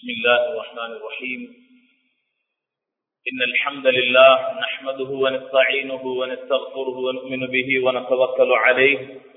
الله الرحمن الرحيم إن الحمد لله نحمده ونستعينه ونستغفره ونؤمن به ونتوكل عليه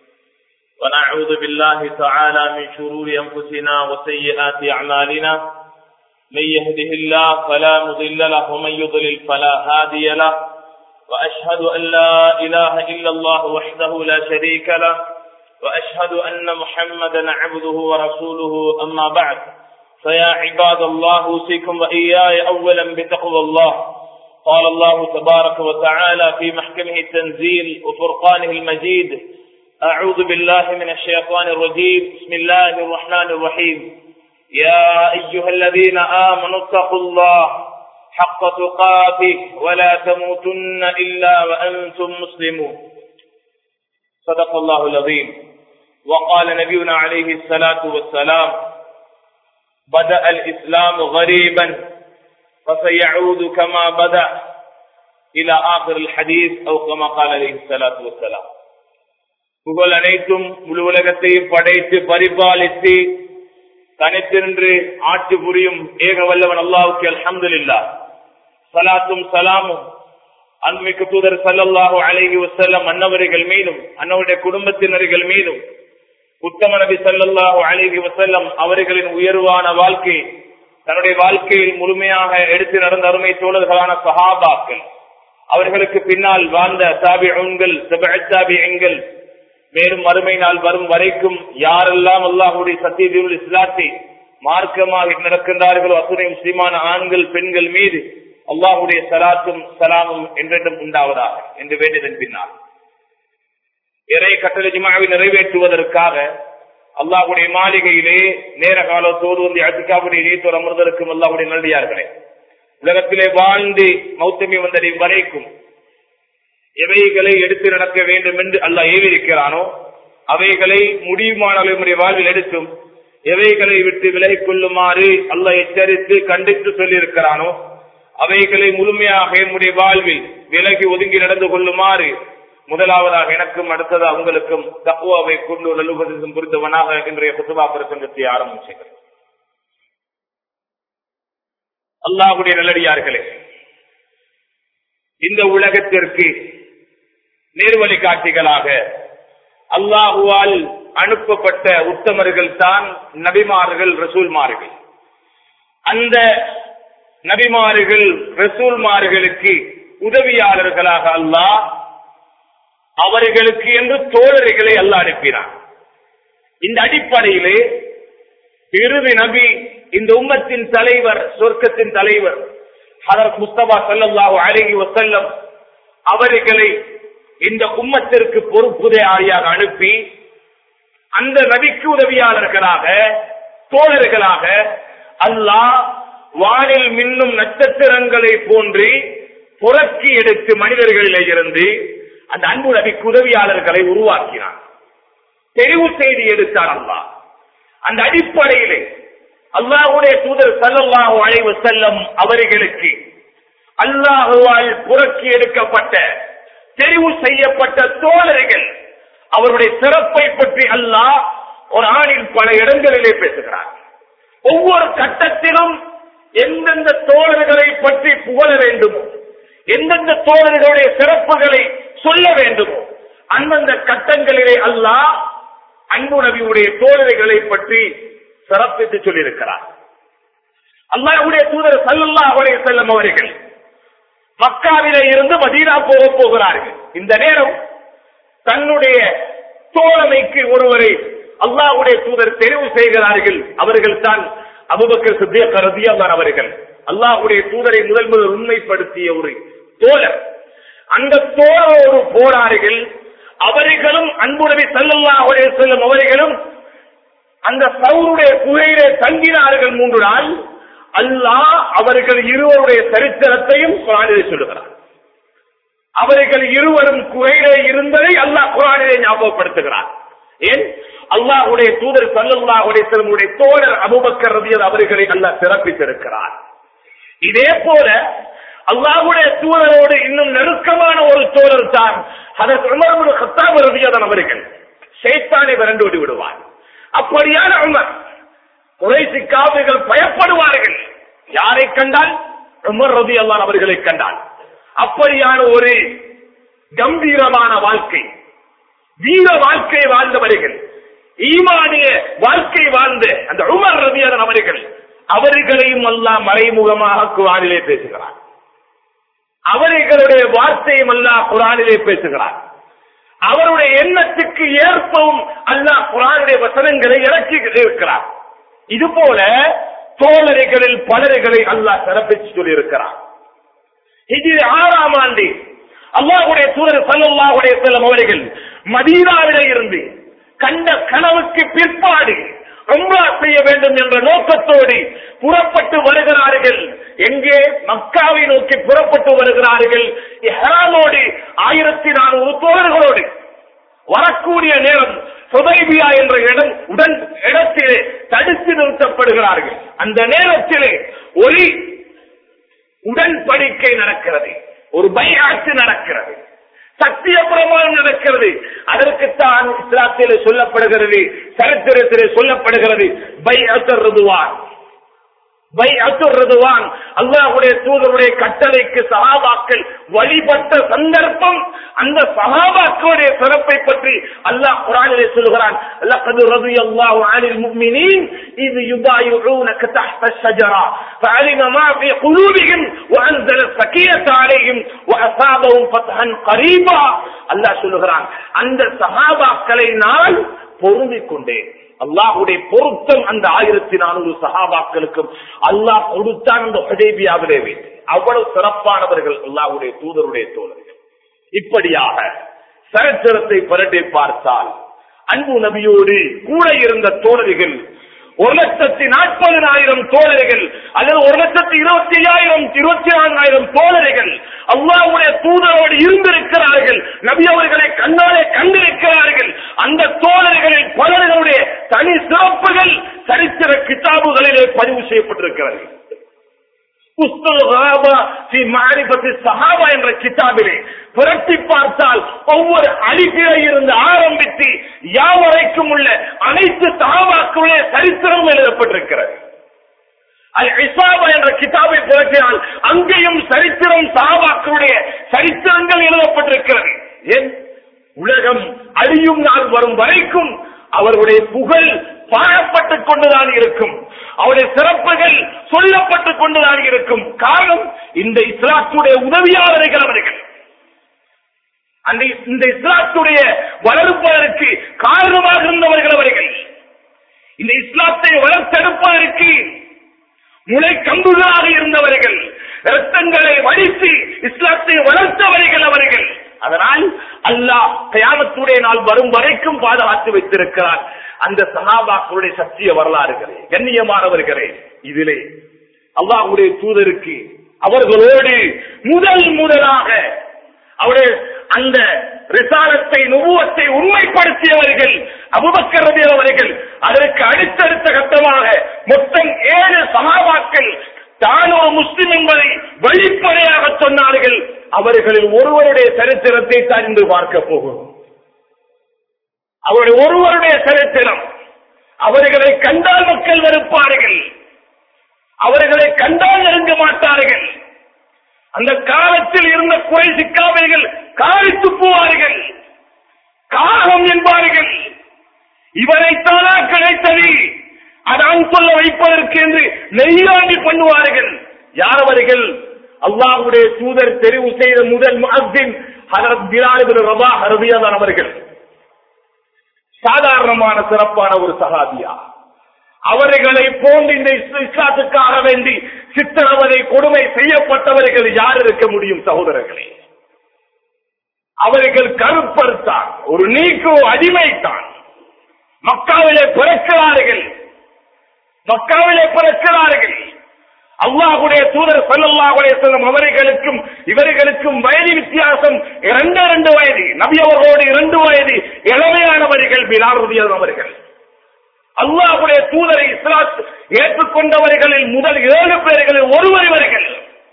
ونعوذ بالله تعالى من شرور أنفسنا وسيئات أعمالنا من يهده الله فلا مضل له ومن يضلل فلا هادي له وأشهد أن لا إله إلا الله وحده لا شريك له وأشهد أن محمدا عبده ورسوله أما بعد فيا عباد الله أوصيكم وإياي أولا بتقوى الله قال الله تبارك وتعالى في محكمه التنزيل وفرقانه المجيد أعوذ بالله من الشيطان الرجيم بسم الله الرحمن الرحيم يا أيها الذين آمنوا اتقوا الله حق تقاته ولا تموتن إلا وأنتم مسلمون صدق الله العظيم وقال نبينا عليه الصلاة والسلام بدأ الإسلام غريبا فسيعود كما بدأ إلى آخر الحديث أو كما قال عليه الصلاة والسلام புகழ் அனைத்தும் முழு உலகத்தையும் படைத்து பரிபாலித்து தனித்திருந்து ஆட்சி புரியும் ஏக வல்லவன் அல்லாவுக்கு அல்ஹம்துலில்லா சலாத்தும் சலாமும் அன்மிக்கு தூதர் சல்லல்லாஹு அலைஹி வஸல்லம் அன்னவர்கள் மீதும் அன்னவருடைய குடும்பத்தினர்கள் மீதும் உத்தம நபி சல்லல்லாஹு அலைஹி வஸல்லம் அவர்களின் உயர்வான வாழ்க்கை தன்னுடைய வாழ்க்கையில் முழுமையாக எடுத்து நடந்த அருமை தோழர்களான சஹாபாக்கள் அவர்களுக்கு பின்னால் வாழ்ந்த தாபிஉன்கள் தபிஅத்தாபிகள் மேலும் மறுமை நாள் வரும் வரைக்கும் யாரெல்லாம் அல்லாஹுடைய சத்தியதீவுல் இஸ்லாத்தை மார்க்கமாக நடக்கின்றார்களோ அத்துணை முஸ்லிமான ஆண்கள் பெண்கள் மீது அல்லாஹுடைய சலாத்தும் சலாமும் என்றென்றும் உண்டாவதாக என்று வேண்டியதன் பின்னால் இறை கட்டளை ஜிமாவை நிறைவேற்றுவதற்காக அல்லாஹுடைய மாளிகையிலே நேர காலத்தோடு வந்து அத்திகாவுடைய நீத்தோர் அமர்ந்ததற்கும் அல்லாஹுடைய நல்லடியார்களே உலகத்திலே வாழ்ந்து மௌத்தமி வந்தடையும் வரைக்கும் எவைகளை எடுத்து நடக்க வேண்டும் என்று அல்லாஹ் ஏவிருக்கிறானோ அவைகளை முடியுமானவர்களுடைய வாழ்வில் எடுத்தும் எவைகளை விட்டு விலகிக் கொள்ளுமாறு அல்லாஹ் எச்சரித்து கண்டித்து சொல்லியிருக்கிறானோ அவைகளை முழுமையாக என்னுடைய வாழ்வில் விலகி ஒதுங்கி நடந்து கொள்ளுமாறு முதலாவதாக எனக்கும் அடுத்தது அவங்களுக்கும் தக்குவாவை கொண்டு நல்லுபதம் புரிந்தவனாக இன்றைய புத்துவா பிரசங்கத்தை ஆரம்பிச்சேன் அல்லாஹுடைய நல்லடியார்களே இந்த உலகத்திற்கு நேர்வழி காட்சிகளாக அல்லாஹுவால் அனுப்பப்பட்ட உத்தமர்கள் தான் நபிமார்கள் ரசூல்மார்கள் அந்த நபிமார்கள் ரசூல்மார்களுக்கு உதவியாளர்களாக அல்லாஹ் அவர்களுக்கு என்று தோழர்களை அல்ல அனுப்பினார் இந்த அடிப்படையிலே இறுதி நபி இந்த உம்மத்தின் தலைவர் சொர்க்கத்தின் தலைவர் அதற்கு முஸ்தபா சல்லாஹூ அழகி வசல்லம் அவர்களை இந்த உம்மத்திற்கு பொறுப்புதையாளியாக அனுப்பி அந்த நபிக்கு உதவியாளர்களாக தோழர்களாக அல்லாஹ் வானில் மின்னும் நட்சத்திரங்களை போன்று புறக்கி எடுத்து மனிதர்களிலே இருந்து அந்த அன்பு நபிக்கு உதவியாளர்களை உருவாக்கினார் தெரிவு செய்தி எடுத்தார் அல்லாஹ் அந்த அடிப்படையிலே அல்லாஹுடைய தூதர் சல்லாஹூ அழைவு செல்லம் அவர்களுக்கு அல்லாஹுவால் புறக்கி எடுக்கப்பட்ட தெரிவு செய்யப்பட்ட தோழர்கள் அவருடைய சிறப்பை பற்றி அல்லாஹ் ஒரு ஆணின் பல இடங்களிலே பேசுகிறார் ஒவ்வொரு கட்டத்திலும் எந்தெந்த தோழர்களை பற்றி புகழ வேண்டுமோ எந்தெந்த தோழர்களுடைய சிறப்புகளை சொல்ல வேண்டுமோ அந்தந்த கட்டங்களிலே அல்லாஹ் அன்பு நபியுடைய தோழர்களை பற்றி சிறப்பித்து சொல்லியிருக்கிறார் அல்லாஹுடைய தூதர் சல்லல்லா அவரை செல்லும் அவர்கள் மக்காவிலே இருந்து மதீனா போக போகிறார்கள் இந்த நேரம் தன்னுடைய தோழமைக்கு ஒருவரை அல்லாஹுடைய தூதர் தெரிவு செய்கிறார்கள் அவர்கள் தான் அபுபக்கர் சித்திய ரதியான் அவர்கள் அல்லாஹுடைய தூதரை முதல் முதல் உண்மைப்படுத்திய ஒரு தோழர் அந்த தோழரோடு போனார்கள் அவர்களும் அன்புடவை செல்லல்லா அவரே செல்லும் அவர்களும் அந்த சவுருடைய குகையிலே தங்கினார்கள் மூன்று நாள் அல்லாஹ் அவர்கள் இருவருடைய சரித்திரத்தையும் குரானிலே சொல்லுகிறார் அவர்கள் இருவரும் குகையிலே இருந்ததை அல்லாஹ் குரானிலே ஞாபகப்படுத்துகிறார் ஏன் அல்லாஹுடைய தூதர் சல்லாஹுடைய செல்வனுடைய தோழர் அபுபக்கர் ரதியர் அவர்களை அல்லாஹ் சிறப்பித்திருக்கிறார் இதே போல அல்லாஹுடைய தூதரோடு இன்னும் நெருக்கமான ஒரு தோழர் தான் அதற்கு உமர் கத்தாபு ரதியதன் அவர்கள் சைத்தானை விரண்டு விடுவார் அப்படியான உமர் குறைசி காவிர்கள் பயப்படுவார்கள் கண்டால் உமர் ரதி அல்லான் அவர்களை கண்டால் அப்படியான ஒரு கம்பீரமான வாழ்க்கை வீர வாழ்க்கை வாழ்ந்தவர்கள் ஈமானிய வாழ்க்கை வாழ்ந்த அந்த உமர் ரதியான் அவர்கள் அவர்களையும் அல்லாஹ் மறைமுகமாக குரானிலே பேசுகிறார் அவர்களுடைய வார்த்தையும் அல்லாஹ் குரானிலே பேசுகிறார் அவருடைய எண்ணத்துக்கு ஏற்பவும் அல்லாஹ் குரானுடைய வசனங்களை இறக்கி இருக்கிறார் இது போல தோழரைகளில் பலர்களை அல்லாஹ் சிறப்பிச்சு சொல்லியிருக்கிறார் இது ஆறாம் ஆண்டு அல்லாஹுடைய தூதர் சல்லாஹுடைய செல்லம் அவர்கள் மதீனாவிலே இருந்து கண்ட கனவுக்கு பிற்பாடு உம்ரா செய்ய வேண்டும் என்ற நோக்கத்தோடு புறப்பட்டு வருகிறார்கள் எங்கே மக்காவை நோக்கி புறப்பட்டு வருகிறார்கள் இஹ்ராமோடு ஆயிரத்தி நானூறு தோழர்களோடு வரக்கூடிய நேரம் சுதைபியா என்ற இடம் உடன் இடத்திலே தடுத்து நிறுத்தப்படுகிறார்கள் அந்த நேரத்திலே ஒளி உடன்படிக்கை நடக்கிறது ஒரு பையாட்டு நடக்கிறது சத்திய பிரமாணம் நடக்கிறது அதற்குத்தான் இஸ்லாத்திலே சொல்லப்படுகிறது சரித்திரத்திலே சொல்லப்படுகிறது பை அத்தருதுவான் பை அத்துறதுவான் அல்லாஹுடைய தூதருடைய கட்டளைக்கு சகாபாக்கள் வழிபட்ட சந்தர்ப்பம் அந்த சகாபாக்களுடைய சிறப்பை பற்றி அல்லாஹ் குரானிலே சொல்கிறான் لقد رضي الله عن المؤمنين إذ يبايعونك تحت الشجرة فعلم ما في قلوبهم وأنزل السكينة عليهم وأصابهم فتحا قريبا அல்லாஹ் சொல்லுகிறான் அந்த சகாபாக்களை நான் பொருந்திக் கொண்டேன் அல்லாஹுடைய பொருத்தம் அந்த ஆயிரத்தி நானூறு சகாபாக்களுக்கும் அல்லாஹ் கொடுத்தான் அந்த ஹுதேபியாவிலே வைத்து அவ்வளவு சிறப்பானவர்கள் அல்லாஹுடைய தூதருடைய தோழர்கள் இப்படியாக சரித்திரத்தை புரட்டி பார்த்தால் அன்பு நபியோடு கூட இருந்த தோழர்கள் ஒரு லட்சத்தி நாற்பதினாயிரம் தோழர்கள் அல்லது ஒரு லட்சத்தி இருபத்தி ஐயாயிரம் இருபத்தி நான்காயிரம் தோழர்கள் அல்லாவுடைய தூதரோடு இருந்திருக்கிறார்கள் நபி அவர்களை கண்ணாலே கண்டிருக்கிறார்கள் அந்த தோழர்களில் பலர்களுடைய தனி சிறப்புகள் சரித்திர கிதாபுகளிலே பதிவு செய்யப்பட்டிருக்கிறார்கள் சஹாபா என்ற கிதாபிலே புரட்டி பார்த்தால் ஒவ்வொரு அடிப்பிலே இருந்து ஆரம்பித்து யாவரைக்கும் உள்ள அனைத்து சஹாபாக்களுடைய சரித்திரம் எழுதப்பட்டிருக்கிறது அல் இசாபா என்ற கிதாபை புரட்டினால் அங்கேயும் சரித்திரம் சஹாபாக்களுடைய சரித்திரங்கள் எழுதப்பட்டிருக்கிறது ஏன் உலகம் அழியும் நாள் வரும் வரைக்கும் அவர்களுடைய புகழ் பாழப்பட்டுக் கொண்டுதான் இருக்கும் அவருடைய சிறப்புகள் சொல்லப்பட்டுக் கொண்டுதான் இருக்கும் காரணம் இந்த இஸ்லாத்துடைய உதவியாளர்கள் அவர்கள் அந்த இந்த இஸ்லாத்துடைய வளர்ப்பதற்கு காரணமாக இருந்தவர்கள் அவர்கள் இந்த இஸ்லாத்தை வளர்த்தெடுப்பதற்கு முளை கம்புகளாக இருந்தவர்கள் ரத்தங்களை வடித்து இஸ்லாத்தை வளர்த்தவர்கள் அவர்கள் அதனால் அல்லாஹ் கயாமத்துடைய நாள் வரும் வரைக்கும் பாதுகாத்து வைத்திருக்கிறார் அந்த சகாபாக்களுடைய சத்திய வரலாறுகளே கண்ணியமானவர்களே இதிலே அல்லாஹுடைய தூதருக்கு அவர்களோடு முதல் முதலாக அவருடைய அந்த ரிசாலத்தை நுபுவத்தை உண்மைப்படுத்தியவர்கள் அபுபக்கரதி அவர்கள் அதற்கு அடுத்தடுத்த கட்டமாக மொத்தம் ஏழு சகாபாக்கள் தான் ஒரு முஸ்லிம் என்பதை வெளிப்படையாக சொன்னார்கள் அவர்களில் ஒருவருடைய சரித்திரத்தை தான் இன்று பார்க்க போகிறோம் அவருடைய ஒருவருடைய சரித்திரம் அவர்களை கண்டால் மக்கள் வெறுப்பார்கள் அவர்களை கண்டால் நெருங்க மாட்டார்கள் அந்த காலத்தில் இருந்த குறை சிக்காமைகள் காரி துப்புவார்கள் காகம் என்பார்கள் இவரைத்தானா கிடைத்தது அதான் சொல்ல வைப்பதற்கு என்று நெய்யாண்டி பண்ணுவார்கள் யார் அவர்கள் அல்லாஹுடைய தூதர் தெரிவு செய்த முதல் முஹத்தின் ஹரத் பிலால் ரபா ஹரபியாதான் அவர்கள் சாதாரணமான சிறப்பான ஒரு சகாபியா அவர்களை போன்று இந்த இஸ்லாத்துக்காக வேண்டி சித்திரவதை கொடுமை செய்யப்பட்டவர்கள் யார் இருக்க முடியும் சகோதரர்களே அவர்கள் கருப்பறுத்தான் ஒரு நீக்கோ அடிமைத்தான் மக்காவிலே பிறக்கிறார்கள் மக்காவிலே பிறக்கிறார்கள் அல்லாஹுடைய தூதர் சல்லாஹுடைய செல்லும் அவர்களுக்கும் இவர்களுக்கும் வயது வித்தியாசம் இரண்டு இரண்டு வயது நபி அவர்களோடு இரண்டு வயது இளமையானவர்கள் பிலாருதியன் அவர்கள் அல்லாஹுடைய தூதரை இஸ்லாத் ஏற்றுக்கொண்டவர்களில் முதல் ஏழு பேர்களில் ஒருவர் இவர்கள்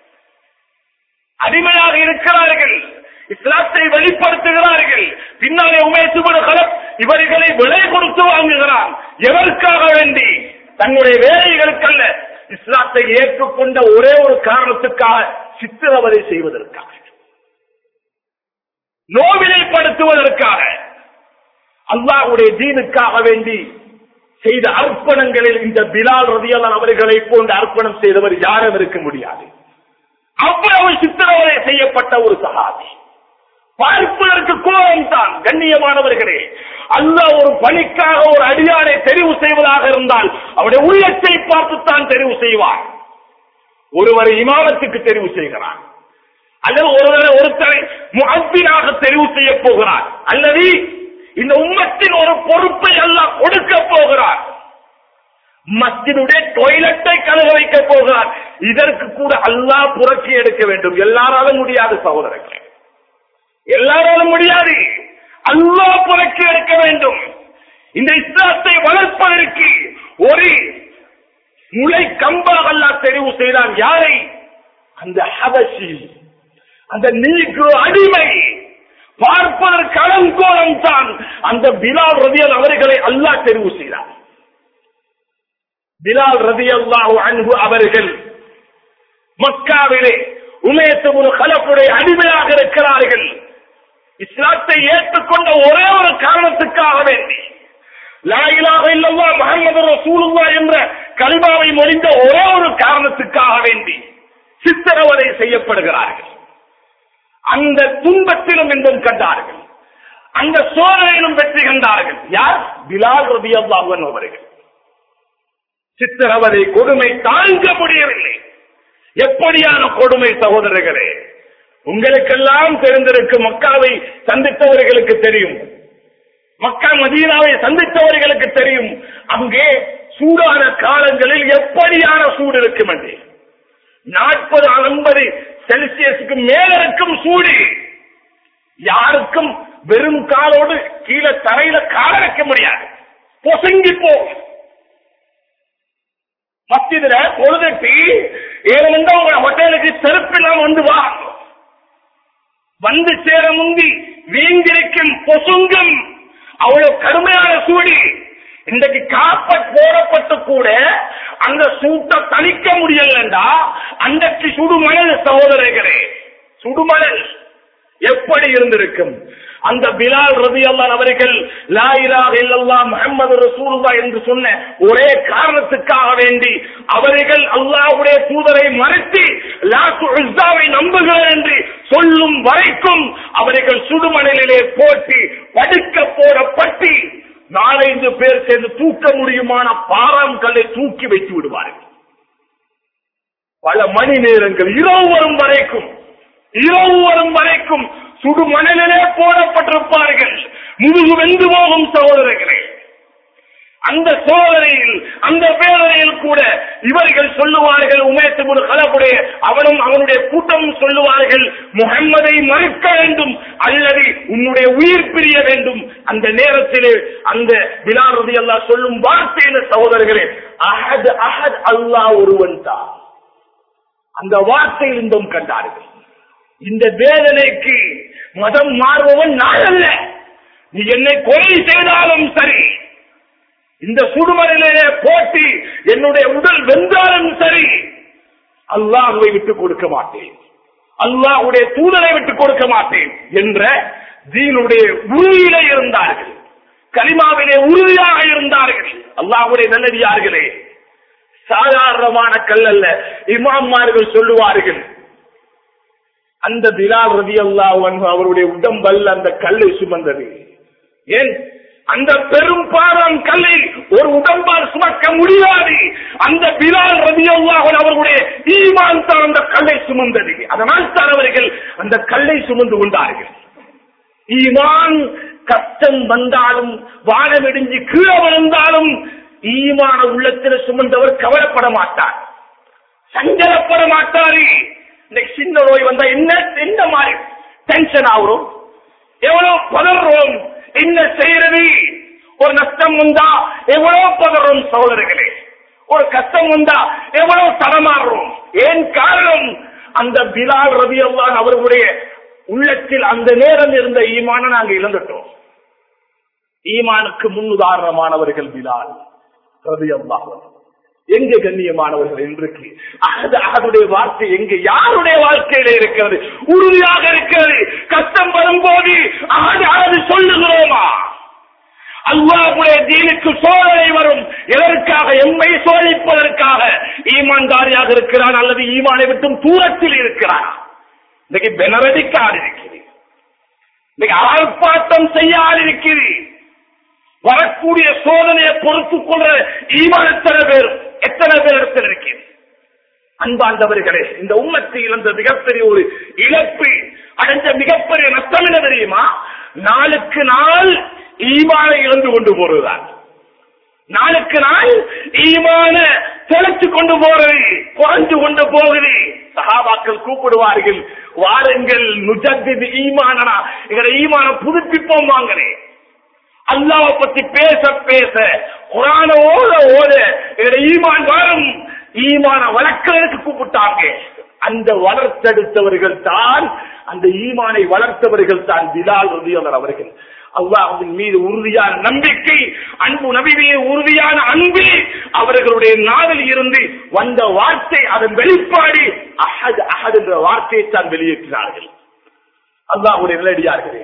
அடிமையாக இருக்கிறார்கள் இஸ்லாத்தை வெளிப்படுத்துகிறார்கள் பின்னாலே உமேசுபடு கலப் இவர்களை விலை கொடுத்து வாங்குகிறான் எதற்காக வேண்டி தன்னுடைய வேலைகளுக்கல்ல இஸ்லாத்தை ஏற்றுக்கொண்ட ஒரே ஒரு காரணத்துக்காக சித்திரவதை செய்வதற்காக நோவினைப்படுத்துவதற்காக அல்லாஹ்வுடைய தீனுக்காக வேண்டி செய்த அர்ப்பணங்களில் இந்த பிலால் ரதியல்லான் அவர்களை போன்ற அர்ப்பணம் செய்தவர் யாரும் இருக்க முடியாது அவ்வளவு சித்திரவதை செய்யப்பட்ட ஒரு சகாபி பார்ப்பதற்கு கோபம் தான் கண்ணியமானவர்களே அல்லாஹ் ஒரு பணிக்காக ஒரு அடியாரை தெரிவு செய்வதாக இருந்தால் அவருடைய உள்ளத்தை பார்த்துத்தான் தெரிவு செய்வார் ஒருவரை இமாமத்துக்கு தெரிவு செய்கிறார் அல்லது ஒருவரை ஒருத்தரை முகத்தினாக தெரிவு செய்ய போகிறார் அல்லது இந்த உம்மத்தின் ஒரு பொறுப்பை எல்லாம் கொடுக்க போகிறார் மஸ்ஜினுடைய டொய்லெட்டை கழுக வைக்க போகிறார் இதற்கு கூட அல்லாஹ் புரட்சி எடுக்க வேண்டும் எல்லாராலும் முடியாது சகோதரர்களே எல்லாராலும் முடியாது அல்லாஹ் புரட்சி எடுக்க வேண்டும் இந்த இஸ்லாத்தை வளர்ப்பதற்கு ஒரு முளை கம்பாக அல்லாஹ் தெரிவு செய்தான் யாரை அந்த ஹபஷி அந்த நீக்கு அடிமை பார்ப்பதற்கு அலங்கோலம் தான் அந்த பிலால் ரதியல் அவர்களை அல்லாஹ் தெரிவு செய்தார் பிலால் ரதியல்லாஹு அன்பு அவர்கள் மக்காவிலே உமயத்து கலப்புடைய அடிமையாக இருக்கிறார்கள் இஸ்லாத்தை ஏற்றுக்கொண்ட ஒரே ஒரு காரணத்துக்காக வேண்டி லாயிலாக இல்லவா முகமது ரசூலுல்லா என்ற கல்வாவை மொழிந்த ஒரே ஒரு காரணத்துக்காக வேண்டி சித்திரவதை செய்யப்படுகிறார்கள் அந்த துன்பத்திலும் இன்பம் கண்டார்கள் அந்த சோதனையிலும் வெற்றி கண்டார்கள் யார் பிலால் ரபி அல்லாஹன் அவர்கள் சித்திரவதை கொடுமை தாங்க முடியவில்லை எப்படியான கொடுமை சகோதரர்களே உங்களுக்கெல்லாம் தெரிந்திருக்கும் மக்காவை சந்தித்தவர்களுக்கு தெரியும் மக்கா மதீனாவை சந்தித்தவர்களுக்கு தெரியும் அங்கே சூடான காலங்களில் எப்படியான சூடு இருக்கும் என்று நாற்பது ஐம்பது செல்சியஸுக்கு மேல இருக்கும் சூடு யாருக்கும் வெறும் காலோடு கீழே தரையில கால வைக்க முடியாது பொசுங்கி போ மத்தியதுல பொழுதுட்டு ஏழுமண்டா உங்க ஹோட்டலுக்கு செருப்பில்லாம வந்து வா வந்து சேர முந்தி வீங்கிருக்கும் பொசுங்கும் அவ்வளவு கடுமையான சூடி இன்றைக்கு காப்பட் போடப்பட்டு கூட அந்த சூட்டை தணிக்க முடியலண்டா அன்றைக்கு சுடுமணல் சகோதரர்களே சுடுமணல் எப்படி இருந்திருக்கும் அந்த பிலால் ரதி அல்லான் அவர்கள் லாயிலாக இல்லல்லா முகமது ரசூலுல்லா என்று சொன்ன ஒரே காரணத்துக்காக வேண்டி அவர்கள் அல்லாஹ்வுடைய தூதரை மறைத்து லாத்து உஸ்ஸாவை நம்புகிறேன் என்று சொல்லும் வரைக்கும் அவர்கள் சுடுமணலிலே போட்டு படுக்க போடப்பட்டு நாலஞ்சு பேர் சேர்ந்து தூக்க முடியுமான பாறாம் கல்லை தூக்கி வைத்து விடுவார்கள் பல மணி நேரங்கள் இரவு வரும் வரைக்கும் இரவு வரும் வரைக்கும் சுடு மணலிலே போடப்பட்டிருப்பார்கள் முதுகு வெந்து போகும் சகோதரர்களே அந்த சோதனையில் அந்த வேதனையில் கூட இவர்கள் சொல்லுவார்கள் உமேத்து ஒரு கலப்புடைய அவனும் அவனுடைய கூட்டமும் சொல்லுவார்கள் முகம்மதை மறுக்க வேண்டும் அல்லது உன்னுடைய உயிர் பிரிய வேண்டும் அந்த நேரத்திலே அந்த விலாரதி அல்லாஹ் சொல்லும் வார்த்தையில சகோதரர்களே அஹத் அஹத் அல்லாஹ் ஒருவன் தான் அந்த வார்த்தையில் இன்பம் கண்டார்கள் இந்த வேதனைக்கு மதம் மாறுபவன் நான் அல்ல நீ என்னை கொலை செய்தாலும் சரி இந்த சுடுமலையிலே போட்டி என்னுடைய உடல் வென்றாலும் சரி அல்லாஹுவை விட்டுக் கொடுக்க மாட்டேன் அல்லாஹுடைய தூதரை விட்டுக் கொடுக்க மாட்டேன் என்ற தீனுடைய உறுதியிலே இருந்தார்கள் கலிமாவிலே உறுதியாக இருந்தார்கள் அல்லாஹுடைய நல்லடியார்களே சாதாரணமான கல் அல்ல இமாம்மார்கள் சொல்லுவார்கள் அந்த பிலால் ரதி அல்லாஹ் அவருடைய உடம்பல்ல அந்த கல்லை சுமந்தது ஏன் அந்த பெரும் பாரம் கல்லை ஒரு உடம்பால் சுமக்க முடியாது அந்த பிலால் ரதி அல்லாஹ் அவர்களுடைய ஈமான் தான் அந்த கல்லை சுமந்தது அதனால் தான் அவர்கள் அந்த கல்லை சுமந்து கொண்டார்கள் ஈமான் கஷ்டம் வந்தாலும் வானமிடிஞ்சு கீழே விழுந்தாலும் ஈமான உள்ளத்தில் சுமந்தவர் கவலைப்பட மாட்டார் சஞ்சலப்பட மாட்டாரு இன்னைக்கு சின்ன நோய் வந்தா என்ன என்ன மாதிரி டென்ஷன் ஆகுறோம் எவ்வளவு பதறோம் என்ன செய்யறது ஒரு நஷ்டம் வந்தா எவ்வளவு பதறோம் சகோதரர்களே ஒரு கஷ்டம் வந்தா எவ்வளவு தடமாறுறோம் ஏன் காரணம் அந்த பிலால் ரவி அல்லாஹ் அவர்களுடைய உள்ளத்தில் அந்த நேரம் இருந்த ஈமான நாங்க இழந்துட்டோம் ஈமானுக்கு முன்னுதாரணமானவர்கள் பிலால் ரவி அல்லாஹ் எங்க கண்ணியமானவர்கள் இன்றைக்கு அகது அகதுடைய வார்த்தை எங்க யாருடைய வாழ்க்கையில இருக்கிறது உறுதியாக இருக்கிறது கஷ்டம் வரும்போது அகது அகது சொல்லுகிறோமா அல்லாஹுடைய தீனுக்கு சோதனை வரும் எதற்காக எம்மை சோதிப்பதற்காக ஈமான்தாரியாக இருக்கிறான் அல்லது ஈமானை விட்டும் தூரத்தில் இருக்கிறான் இன்னைக்கு பெனரடிக்க ஆள் இருக்கிறது இன்னைக்கு ஆர்ப்பாட்டம் செய்ய ஆள் இருக்கிறது வரக்கூடிய சோதனையை பொறுத்துக் கொள்ள ஈமான் எத்தனை பேர் எத்தனை பேர் இடத்தில் இருக்கிறது அன்பாண்டவர்களே இந்த உம்மத்தை இழந்த மிகப்பெரிய ஒரு இழப்பு அடைஞ்ச மிகப்பெரிய நஷ்டம் என்ன தெரியுமா நாளுக்கு நாள் ஈமானை இழந்து கொண்டு போறதுதான் நாளுக்கு நாள் ஈமான தெளிச்சு கொண்டு போறது குறைஞ்சு கொண்டு போகுது சகாபாக்கள் கூப்பிடுவார்கள் வாருங்கள் நுஜத்திது ஈமானனா எங்களை ஈமான புதுப்பிப்போம் வாங்களே அல்லாவை பத்தி பேச பேச குரான ஓத ஓத எங்களை ஈமான் வரும் ஈமான வளர்க்கிறதுக்கு கூப்பிட்டாங்க அந்த வளர்த்தெடுத்தவர்கள் தான் அந்த ஈமானை வளர்த்தவர்கள் தான் பிலால் ரதியவர் அவர்கள் அல்லாஹின் மீது உறுதியான நம்பிக்கை அன்பு நபி மீது உறுதியான அன்பு அவர்களுடைய நாவில் இருந்து வந்த வார்த்தை அதன் வெளிப்பாடு அஹத் அஹத் என்ற வார்த்தையை தான் வெளியேற்றினார்கள் அல்லாஹுடைய நிலடியார்களே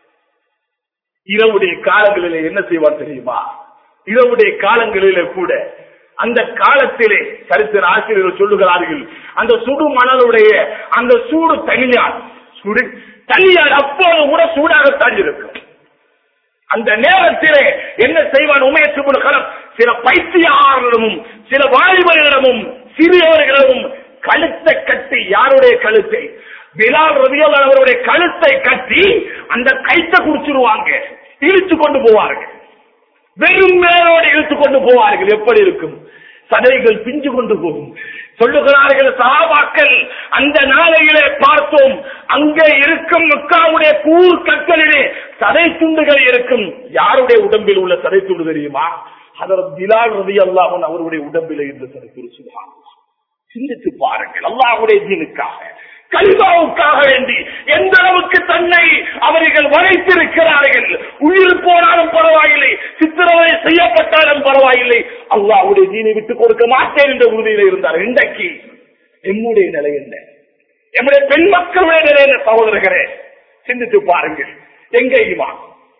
இரவுடைய காலங்களிலே என்ன செய்வார் தெரியுமா இரவுடைய காலங்களிலே கூட அந்த காலத்திலே சரித்திர ஆசிரியர்கள் சொல்லுகிறார்கள் அந்த சுடு மணலுடைய அந்த சூடு தனியார் சுடு தனியார் அப்போது கூட சூடாகத்தான் இருக்கும் அந்த நேரத்திலே என்ன செய்வான் உமயத்துபுல் கலம் சில பைத்தியாளரிடமும் சில வாலிபர்களிடமும் சிறியவர்களிடமும் கழுத்தை கட்டி யாருடைய கழுத்தை பிலால் ரவியல் அவருடைய கழுத்தை கட்டி அந்த கைத்தை குடிச்சிருவாங்க இழுத்து கொண்டு போவார்கள் வெறும் மேலோடு இழுத்து கொண்டு போவார்கள் எப்படி இருக்கும் சதைகள் பிஞ்சு கொண்டு போகும் சொல்லுகிறார்கள் சகாபாக்கள் அந்த நாளையிலே பார்த்தோம் அங்கே இருக்கும் மக்காவுடைய கூர் கற்களிலே சதை துண்டுகள் இருக்கும் யாருடைய உடம்பில் உள்ள சதை துண்டு தெரியுமா அதற்கு பிலால் ரவி அல்லாமன் அவருடைய உடம்பில் இருந்த சதை துண்டு சுகான் சிந்தித்து பாருங்கள் அல்லாஹுடைய தீனுக்காக கல்வாவுக்காக வேண்டி எந்த அளவுக்கு தன்னை அவர்கள் வரைத்திருக்கிறார்கள் உயிர் போனாலும் பரவாயில்லை சித்திரவதை செய்யப்பட்டாலும் பரவாயில்லை அல்லாஹுடைய தீனை விட்டுக் கொடுக்க மாட்டேன் என்ற உறுதியில் இருந்தார் இன்றைக்கு எம்முடைய நிலை என்ன எம்முடைய பெண் மக்களுடைய நிலை என்ன சகோதரர்களே சிந்தித்து பாருங்கள் எங்க ஈமான்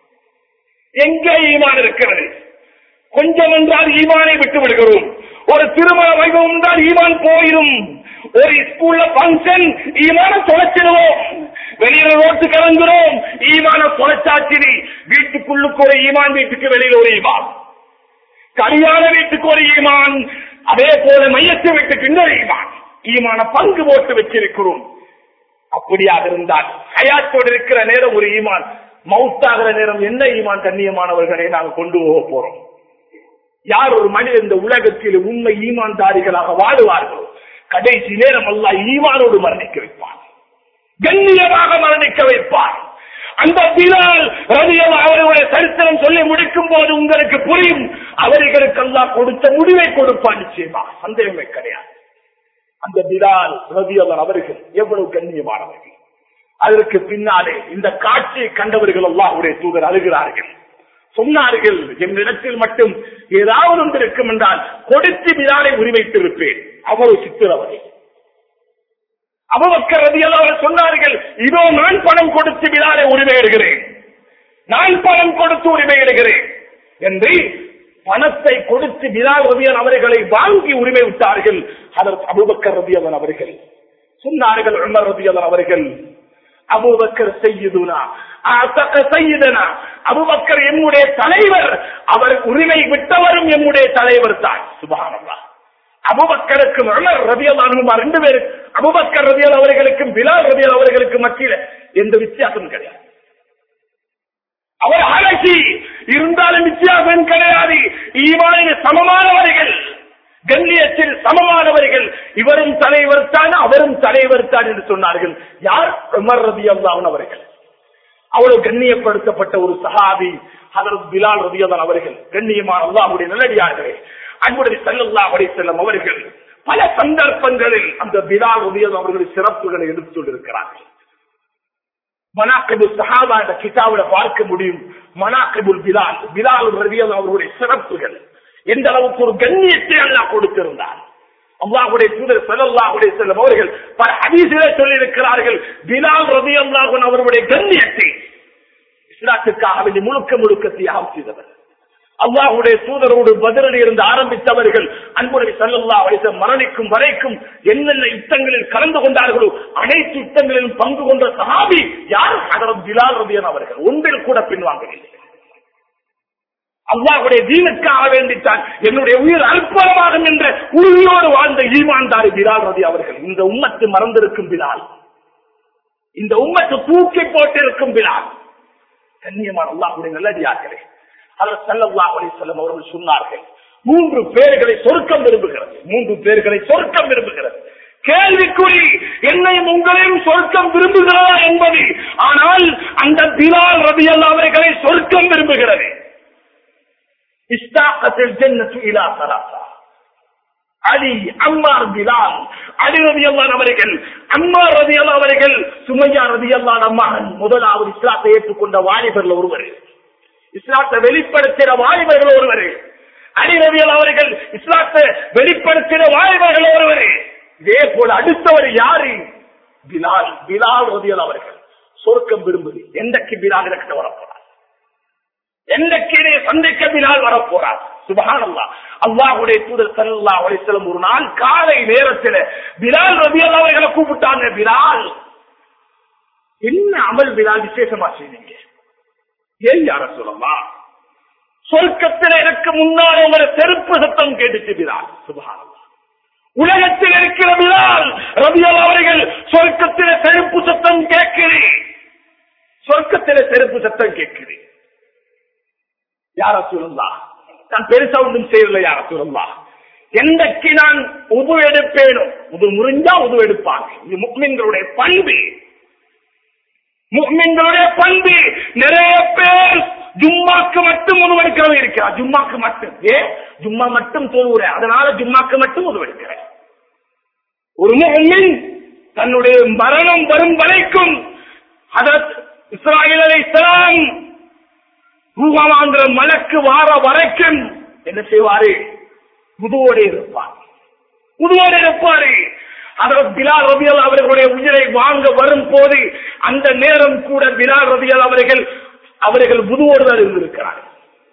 எங்க ஈமான் இருக்கிறது கொஞ்சம் என்றால் ஈமானை விட்டு விடுகிறோம் ஒரு திருமண வைபவம் தான் ஈமான் போயிடும் ஒரு ஸ்கூல்ல பங்கன் ஈமான தொலைச்சிடுவோம் வெளியில ரோட்டு கலங்குறோம் ஈமான தொலைச்சாச்சிரி வீட்டுக்குள்ளுக்கு ஒரு ஈமான் வீட்டுக்கு வெளியில ஒரு ஈமான் கல்யாண வீட்டுக்கு ஒரு ஈமான் அதே போல மையத்தை வீட்டுக்கு இன்னொரு ஈமான் ஈமான பங்கு போட்டு வச்சிருக்கிறோம் அப்படியாக இருந்தால் ஹயாத்தோடு இருக்கிற நேரம் ஒரு ஈமான் மவுத்தாகிற நேரம் என்ன ஈமான் கண்ணியமானவர்களை நாங்கள் கொண்டு போக போறோம் யார் ஒரு மனிதன் இந்த உலகத்தில் உண்மை ஈமான்தாரிகளாக வாழுவார்களோ கடைசி நேரம் அல்ல ஈமானோடு மரணிக்க வைப்பார் கண்ணியமாக மரணிக்க வைப்பார் அந்த பிலால் ரதியல் அவருடைய சரித்திரம் சொல்லி முடிக்கும் போது உங்களுக்கு புரியும் அவர்களுக்கு எல்லாம் கொடுத்த முடிவை கொடுப்பான் நிச்சயமா சந்தேகமே கிடையாது அந்த பிலால் ரதியல் அவர்கள் எவ்வளவு கண்ணியமானவர்கள் அதற்கு பின்னாலே இந்த காட்சியை கண்டவர்கள் அல்லாஹுடைய தூதர் அழுகிறார்கள் சொன்னார்கள் என்னிடத்தில் மட்டும் ஏதாவது ஒன்று இருக்கும் என்றால் கொடுத்து பிலாலை உரிமைத்திருப்பேன் அவ்வளவு சித்திரவதை அபவக்கரதி அவர் சொன்னார்கள் இதோ நான் பணம் கொடுத்து பிலாலை உரிமையிடுகிறேன் நான் பணம் கொடுத்து உரிமையிடுகிறேன் என்று பணத்தை கொடுத்து பிலால் ரவியன் அவர்களை வாங்கி உரிமை விட்டார்கள் அதற்கு அபுபக்கர் ரவியவன் அவர்கள் சொன்னார்கள் உமர் ரவியவன் அவர்கள் அபுபக்கர் செய்யுதுனா செய்யுதனா அபுபக்கர் எம்முடைய தலைவர் அவர் உரிமை விட்டவரும் எம்முடைய தலைவர் தான் சுபானல்லா அபுபக்கருக்கும் உமர் ரபியல் அனுமா ரெண்டு பேரு அபுபக்கர் ரபியல் அவர்களுக்கும் பிலால் ரபியல் அவர்களுக்கும் மத்தியில எந்த வித்தியாசமும் கிடையாது அவர் அழகி இருந்தாலும் வித்தியாசம் கிடையாது ஈமானின் சமமானவர்கள் கண்ணியத்தில் சமமானவர்கள் இவரும் தலைவர் தான் அவரும் தலைவர் தான் என்று சொன்னார்கள் யார் உமர் ரதி அல்லாஹன் அவர்கள் அவ்வளவு கண்ணியப்படுத்தப்பட்ட ஒரு சஹாபி அதற்கு பிலால் ரதியதான் அவர்கள் கண்ணியமான அல்லாஹுடைய நிலடியார்களே அன்புடைய செல்லல்லா அடை செல்லும் அவர்கள் பல சந்தர்ப்பங்களில் அந்த பிலால் ரதியதான் அவர்களுடைய சிறப்புகளை எடுத்துக் கொண்டிருக்கிறார்கள் மனாக்கிபுல் சஹாபா என்ற கிதாபில பார்க்க முடியும் மனாக்கிபுல் பிலால் பிலால் ரதியதான் அவர்களுடைய சிறப்புகள் எந்த அளவுக்கு ஒரு கண்ணியத்தை அல்லாஹ் கொடுத்திருந்தார் அல்லாஹுடைய தூதர் ஸல்லல்லாஹு செல்லும் அவர்கள் பல ஹதீஸிலே சொல்லி இருக்கிறார்கள் பிலால் ரலியல்லாஹு அன்ஹு அவருடைய கண்ணியத்தை இஸ்லாத்துக்காக வேண்டி முழுக்க முழுக்க தியாகம் செய்தவர் அல்லாஹுடைய தூதரோடு பதிலடி இருந்து ஆரம்பித்தவர்கள் அன்புடைய சல்லல்லா வயசு மரணிக்கும் வரைக்கும் என்னென்ன யுத்தங்களில் கலந்து கொண்டார்களோ அனைத்து யுத்தங்களிலும் பங்கு கொண்ட சஹாபி யார் ஹதரத் பிலால் ரபியன் அவர்கள் ஒன்றில் கூட பின்வாங்கவில்லை அல்லாஹுடைய தீனுக்காக வேண்டித்தான் என்னுடைய உயிர் அல்பமாகும் என்ற உறுதியோடு வாழ்ந்த ஈமான்தாரி பிலால் ரதி அவர்கள் இந்த உம்மத்து மறந்திருக்கும் பிலால் இந்த உம்மத்து தூக்கி போட்டிருக்கும் பிலால் கண்ணியமான அல்லாஹுடைய நல்லடியார்களே அவர் சல்லல்லாஹு அலைஹி வஸல்லம் அவர்கள் சொன்னார்கள் மூன்று பேர்களை சொர்க்கம் விரும்புகிறது மூன்று பேர்களை சொர்க்கம் விரும்புகிறது கேள்விக்குறி என்னையும் உங்களையும் சொர்க்கம் விரும்புகிறதா என்பது ஆனால் அந்த பிலால் ரபியல்லா அவர்களை சொர்க்கம் விரும்புகிறது இஸ்தாகத்தில் ஜன்னத்து இலா சராசா அலி அம்மார் பிலால் அலி ரதி அவர்கள் அம்மார் ரதி அவர்கள் சுமையா ரதி மகன் முதலாவது இஸ்லாத்தை ஏற்றுக்கொண்ட வாலிபர்கள் ஒருவர் இஸ்லாத்தை வெளிப்படுத்தின வாலிபர்கள் ஒருவர் அலி ரவி அவர்கள் இஸ்லாத்தை வெளிப்படுத்தின வாலிபர்கள் ஒருவர் இதே போல அடுத்தவர் யாரு பிலால் பிலால் ரதியல் அவர்கள் சொர்க்கம் விரும்புது எந்தக்கு பிலால் எனக்கு வரப்போறார் எந்தக்கு சந்தைக்க பிலால் வரப்போறார் சுபஹானல்லா அல்லாஹுடைய தூதர் சல்லா அலிஸ்லம் ஒரு நாள் காலை நேரத்தில் பிலால் ரபியல் அவர்களை கூப்பிட்டாங்க பிலால் என்ன அமல் பிலால் விசேஷமா செய்வீங்க ஏன் யார சொல்லலாம் சொர்க்கத்தில் எனக்கு முன்னால் உங்களை செருப்பு சத்தம் கேட்டுச்சு பிலால் சுபஹானல்லா உலகத்தில் இருக்கிற பிலால் ரபியல் அவர்கள் சொர்க்கத்தில செருப்பு சத்தம் கேட்கிறேன் சொர்க்கத்தில செருப்பு சத்தம் கேட்கிறேன் யார சொல்லலாம் நான் பெருசா ஒன்றும் செய்யல யார சொல்லலாம் எந்தக்கு நான் உது எடுப்பேனோ உது முறிஞ்சா உது எடுப்பாங்க இது முக்மின்களுடைய பண்பு முக்மின்களுடைய பண்பு நிறைய பேர் ஜும்மாக்கு மட்டும் உதவெடுக்கிறவங்க இருக்கிறா ஜும்மாக்கு மட்டும் ஏ ஜும்மா மட்டும் தோல்வுறேன் அதனால ஜும்மாக்கு மட்டும் உதவெடுக்கிறேன் ஒரு முகமின் தன்னுடைய மரணம் வரும் வரைக்கும் அதற்கு இஸ்ராயல் அலை இஸ்லாம் ரூபாமாந்திர மலக்கு வார வரைக்கும் என்ன செய்வாரு புதுவோடு இருப்பார் புதுவோடு இருப்பாரு அதற்கு பிலால் ரபியல் அவர்களுடைய உயிரை வாங்க வரும் போது அந்த நேரம் கூட பிலால் ரபியல் அவர்கள் அவர்கள் புதுவோடு தான் இருந்திருக்கிறார்கள்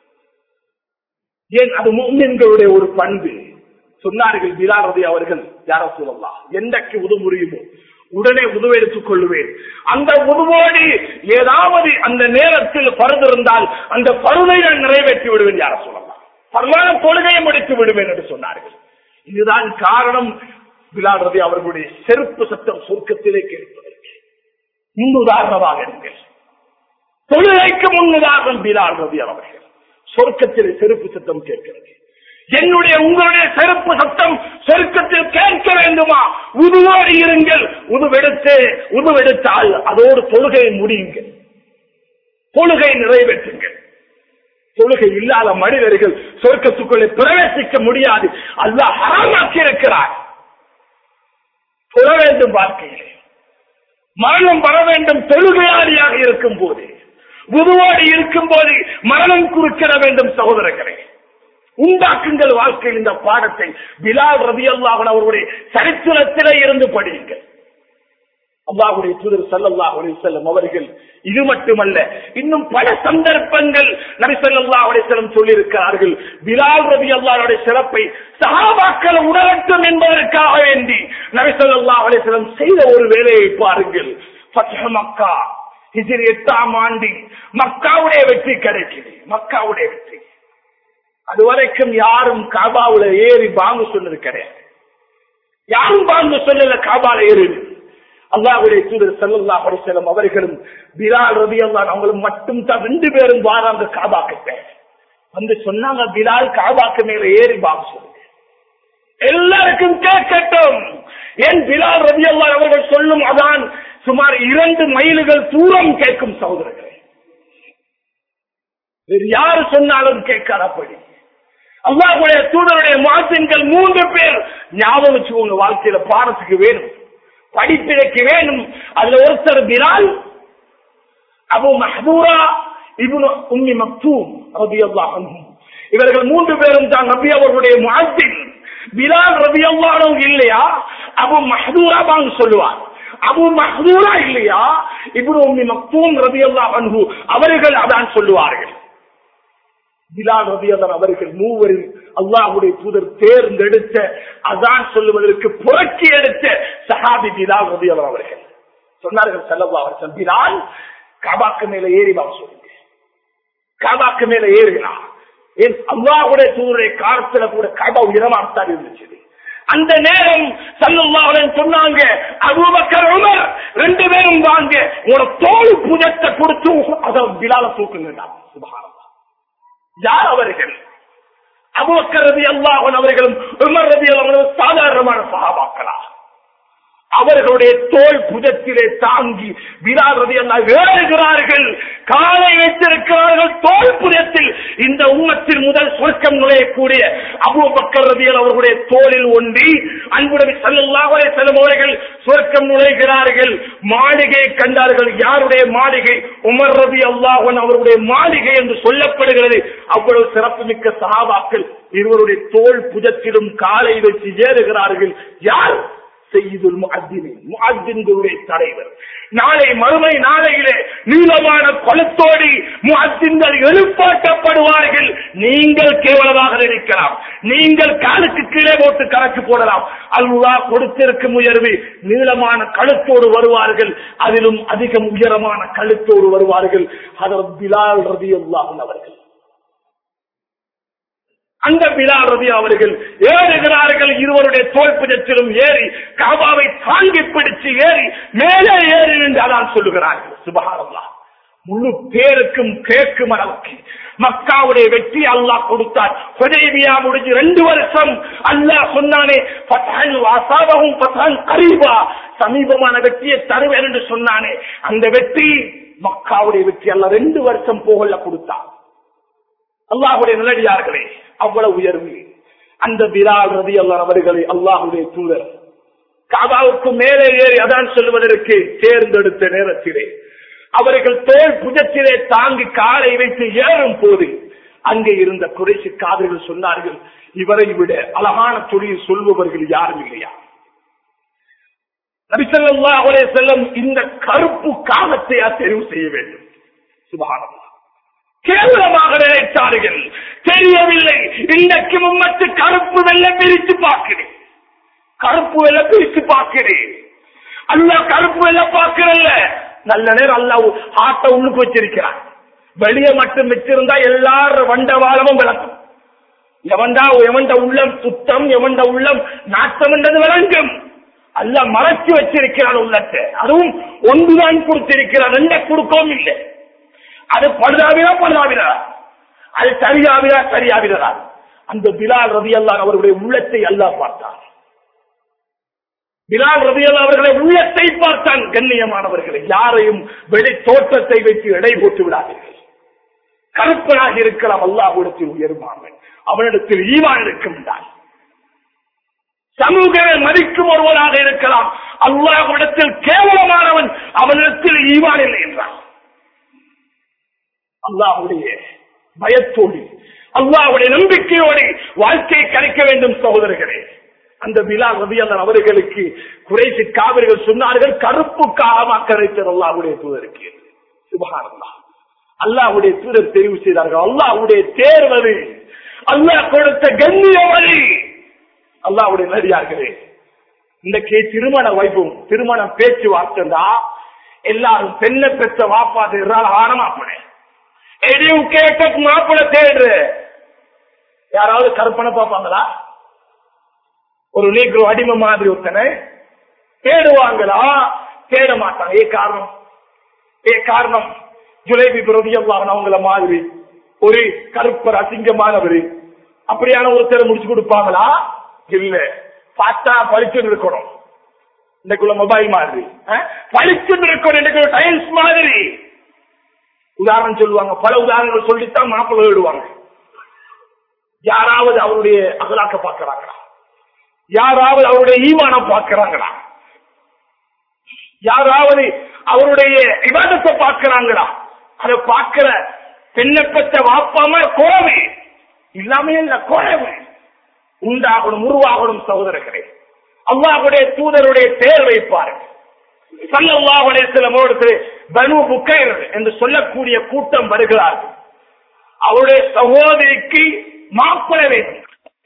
ஏன் அது முன்னின்களுடைய ஒரு பண்பு சொன்னார்கள் பிலால் ரதி அவர்கள் யார சொல்லலாம் எந்தக்கு உதவுரியுமோ உடனே உதவு எடுத்துக் கொள்ளுவேன் அந்த உதவோடு ஏதாவது அந்த நேரத்தில் பருது இருந்தால் அந்த பருதை நான் நிறைவேற்றி விடுவேன் யார சொல்லலாம் பரவான தொழுகையை முடித்து விடுவேன் என்று சொன்னார்கள் இதுதான் காரணம் பிலால் ரதி அவர்களுடைய செருப்பு சத்தம் சொர்க்கத்திலே கேட்பதற்கு முன்னுதாரணமாக இருங்கள் தொழுகைக்கு முன்னுதாரணம் பிலால் ரதி அவர்கள் சொர்க்கத்திலே செருப்பு சத்தம் கேட்கிறது என்னுடைய உங்களுடைய செருப்பு சத்தம் சொர்க்கத்தில் கேட்க வேண்டுமா உதுவோடு இருங்கள் உதுவெடுத்து உதுவெடுத்தால் அதோடு தொழுகையை முடியுங்கள் தொழுகை நிறைவேற்றுங்கள் தொழுகை இல்லாத மனிதர்கள் சொர்க்கத்துக்குள்ளே பிரவேசிக்க முடியாது அல்லாஹ் ஹராமாக்கி இருக்கிறார் தொழ வேண்டும் வாழ்க்கையிலே மரணம் வர வேண்டும் தொழுகையாளியாக இருக்கும் போது உதுவோடு இருக்கும் போது மரணம் குறுக்கிட வேண்டும் சகோதரர்களே உண்டாக்குங்கள் வாழ்க்கையில் இந்த பாடத்தை பிலால் ரவி அல்லாஹன் அவருடைய சரித்திரத்திலே இருந்து படியுங்கள் அல்லாஹுடைய தூதர் சல்லல்லாஹ் செல்லும் அவர்கள் இது மட்டுமல்ல இன்னும் பல சந்தர்ப்பங்கள் நபி சல்லா செல்லம் சொல்லியிருக்கிறார்கள் பிலால் ரவி அல்லாவுடைய சிறப்பை சகாபாக்கள் உணரட்டும் என்பதற்காக வேண்டி நபி சொல்லா செல்லம் செய்த ஒரு வேலையை பாருங்கள் மக்கா ஹிஜிரி எட்டாம் ஆண்டு மக்காவுடைய வெற்றி கிடைக்குது மக்காவுடைய வெற்றி அதுவரைக்கும் யாரும் காபாவுல ஏறி பாங்கு சொன்னது கிடையாது யாரும் பாங்கு சொல்லல காபால ஏறி அல்லாவுடைய தூதர் சல்லல்லா அலிசல்லம் அவர்களும் பிலால் ரவி அல்லா அவங்களும் மட்டும் தான் ரெண்டு பேரும் வாராங்க காபா கிட்ட வந்து சொன்னாங்க பிலால் காபாக்கு மேல ஏறி பாங்கு சொல்லுங்க எல்லாருக்கும் கேட்கட்டும் ஏன் பிலால் ரவி அல்லா அவர்கள் சொல்லும் அதான் சுமார் இரண்டு மைல்கள் தூரம் கேட்கும் சகோதரர்களே வேறு யாரு சொன்னாலும் கேட்காதபடி அல்லாஹுடைய தூதருடைய மாசின்கள் மூன்று பேர் ஞாபகம் வச்சுக்கோங்க வாழ்க்கையில பாடத்துக்கு வேணும் படிப்பிழைக்கு வேணும் அதுல ஒருத்தர் பிலால் அபு மஹபூரா இவனு உம்மி மக்தூம் ரபியல்லாஹ் இவர்கள் மூன்று பேரும் தான் நபி அவர்களுடைய முஅத்தின் பிலால் ரபி அல்லானும் இல்லையா அபு மஹதூரா பாங்க சொல்லுவார் அபு மஹதூரா இல்லையா இப்னு உம்மி மக்தூம் ரபி அல்லாஹ் அன்ஹு அவர்கள் அதான் சொல்லுவார்கள் பிலால் ரபியல்லன் அவர்கள் மூவரில் அல்லாஹுடைய தூதர் தேர்ந்தெடுத்த அதான் சொல்லுவதற்கு புரட்சி எடுத்த சஹாபி பிலால் ரபியல்லன் அவர்கள் சொன்னார்கள் செல்லவா அவர்கள் பிலால் காபாக்கு மேல ஏறி வா சொல்லுங்க காபாக்கு மேல ஏறினா ஏன் அல்லாஹுடைய தூதருடைய காலத்துல கூட காபா உயரமாகத்தான் இருந்துச்சு அந்த நேரம் சல்லுல்லாஹுடன் சொன்னாங்க அபூபக்கர் உமர் ரெண்டு பேரும் வாங்க உங்களோட தோல் புஜத்தை கொடுத்து அதை பிலால தூக்குங்க சுபகாரம் யார் அவர்கள் அபுபக்கர் ரதி அல்லாஹன் அவர்களும் உமர் ரதி அவர்களும் சாதாரணமான சகாபாக்களா அவர்களுடைய தோல் புஜத்திலே தாங்கி விரால் ரதி அல்லா ஏறுகிறார்கள் காலை வைத்திருக்கிறார்கள் தோல் புஜத்தில் இந்த உம்மத்தில் முதல் சொர்க்கம் நுழையக்கூடிய அபுபக்கர் ரதியல் அவர்களுடைய தோளில் ஒன்றி அன்புடவி சல்லாஹே செல்லும் அவர்கள் சொர்க்கம் நுழைகிறார்கள் மாளிகையை கண்டார்கள் யாருடைய மாளிகை உமர் ரதி அல்லாஹன் அவருடைய மாளிகை என்று சொல்லப்படுகிறது அவ்வளவு சிறப்புமிக்க சகாபாக்கள் இருவருடைய தோல் புஜத்திலும் காலை வச்சு ஏறுகிறார்கள் யார் செய்யுதுல் முஅத்தின்களுடைய தலைவர் நாளை மறுமை நாளையிலே நீளமான கொலத்தோடி முஅத்தின்கள் எழுப்பாட்டப்படுவார்கள் நீங்கள் கேவலமாக நினைக்கலாம் நீங்கள் காலுக்கு கீழே போட்டு கணக்கு போடலாம் அல்லாஹ் கொடுத்திருக்கும் உயர்வு நீளமான கழுத்தோடு வருவார்கள் அதிலும் அதிகம் உயரமான கழுத்தோடு வருவார்கள் அதர் பிலால் ரதி அவர்கள் அந்த பிலால் ரதி அவர்கள் ஏறுகிறார்கள் இருவருடைய தோல் புஜத்திலும் ஏறி காபாவை தாங்கி பிடிச்சு ஏறி மேலே ஏறி என்று அதான் சொல்லுகிறார்கள் சுபகாரம்லா முழு பேருக்கும் கேட்கும் அளவுக்கு மக்காவுடைய வெற்றி அல்லாஹ் கொடுத்தார் ஹுதைபியா முடிஞ்சு ரெண்டு வருஷம் அல்லாஹ் சொன்னானே பத்தான் அசாபகும் பத்தான் கரீபா சமீபமான வெற்றியை தருவேன் என்று சொன்னானே அந்த வெற்றி மக்காவுடைய வெற்றி அல்ல ரெண்டு வருஷம் போகல கொடுத்தார் அல்லாஹுடைய நிலடியார்களே அவ்வளவு உயர்வு அந்த பிலால் ரதி அல்லா அவர்களை அல்லாஹுடைய தூதர் காபாவுக்கு மேலே ஏறி அதான் சொல்வதற்கு தேர்ந்தெடுத்த நேரத்திலே அவர்கள் தோல் புஜத்திலே தாங்கி காலை வைத்து ஏறும் போது அங்கே இருந்த குறைசி காதர்கள் சொன்னார்கள் இவரை விட அழகான தொழில் சொல்பவர்கள் யாரும் இல்லையா நபிசல்லா அவரே செல்லம் இந்த கருப்பு காலத்தையா தெரிவு செய்ய வேண்டும் சுபகானம் கேவலமாக நினைத்தார்கள் தெரியவில்லை இன்றைக்கு உம்மத்து கருப்பு வெள்ள பிரித்து பார்க்கிறேன் கருப்பு வெள்ள பிரித்து பார்க்கிறேன் அல்ல கருப்பு வெள்ள பார்க்கிறல்ல நல்ல நேரம் அல்ல ஆட்டை உள்ளுக்கு வச்சிருக்கிறான் வெளியே மட்டும் வச்சிருந்தா எல்லாரும் வண்டவாளமும் விளக்கும் எவன்டா எவன்ட உள்ளம் சுத்தம் எவன்ட உள்ளம் நாட்டம் என்றது விளங்கும் அல்ல மறைச்சு வச்சிருக்கிறான் உள்ளத்தை அதுவும் ஒன்றுதான் கொடுத்திருக்கிறான் ரெண்ட கொடுக்கவும் இல்லை அது பழுதாவிரா பழுதாவிரா அது சரியாவிரா சரியாவிரா அந்த பிலால் ரவி அல்லா அவருடைய உள்ளத்தை அல்லா பார்த்தார் பிலால் ரவி அல்லா அவர்களை உள்ளத்தை பார்த்தான் கண்ணியமானவர்களை யாரையும் வெளி தோற்றத்தை வைத்து எடை போட்டு விடாதீர்கள் கருப்பனாக இருக்கலாம் அல்லாஹிடத்தில் உயர்வாமல் அவனிடத்தில் ஈவான் இருக்கின்றான் சமூகமே மதிக்கும் ஒருவராக இருக்கலாம் அல்லாஹ்விடத்தில் கேவலமானவன் அவனிடத்தில் ஈவான் இல்லை என்றான் அல்லாஹுடைய பயத்தோடு அல்லாஹுடைய நம்பிக்கையோடு வாழ்க்கையை கரைக்க வேண்டும் சகோதரர்களே அந்த விழா ரபியல்லன் அவர்களுக்கு குறைசி காவிரிகள் சொன்னார்கள் கருப்பு காமா கரைத்தர் அல்லாஹுடைய தூதருக்கு சுபகானந்தா அல்லாஹுடைய தூதர் தெரிவு செய்தார்கள் அல்லாஹுடைய தேர்வது அல்லாஹ் கொடுத்த கண்ணியவழி அல்லாஹுடைய நடிகார்களே இன்றைக்கு திருமண வைபவம் திருமண பேச்சுவார்த்தை எல்லாரும் பெண்ணை பெற்ற வாப்பாது ஆனமாப்பனே எதையும் கேட்ட மாப்பிள்ள தேடுற யாராவது கற்பனை பார்ப்பாங்களா ஒரு நீக்ரோ அடிமை மாதிரி ஒருத்தனை தேடுவாங்களா தேட மாட்டாங்க ஏ காரணம் ஏ காரணம் ஜுலேபி பிரதியல்லாமன் அவங்கள மாதிரி ஒரு கருப்பர் அசிங்கமானவர் அப்படியான ஒருத்தரை முடிச்சு கொடுப்பாங்களா இல்ல பார்த்தா பழிச்சு இருக்கணும் இன்னைக்குள்ள மொபைல் மாதிரி பழிச்சு இருக்கணும் இன்னைக்கு டைல்ஸ் மாதிரி உதாரணம் சொல்லுவாங்க பல உதாரணங்கள் சொல்லித்தான் மாப்பிள்ளை விடுவாங்க யாராவது அவருடைய அகலாக்க பார்க்கிறாங்களா யாராவது அவருடைய ஈமானம் பார்க்கிறாங்களா யாராவது அவருடைய விவாதத்தை பார்க்கிறாங்களா அதை பார்க்கிற பெண்ணை பெற்ற வாப்பாம கோவை இல்லாமே இல்ல குறைவு உண்டாகணும் உருவாகணும் சகோதரர்களே அல்லாஹுடைய தூதருடைய பெயர் வைப்பார்கள் சல்லல்லாஹுடைய சில மோடத்தில் பனு புக்கைர் என்று சொல்லக்கூடிய கூட்டம் வருகிறார்கள் அவருடைய சகோதரிக்கு மாப்பிள வேண்டும்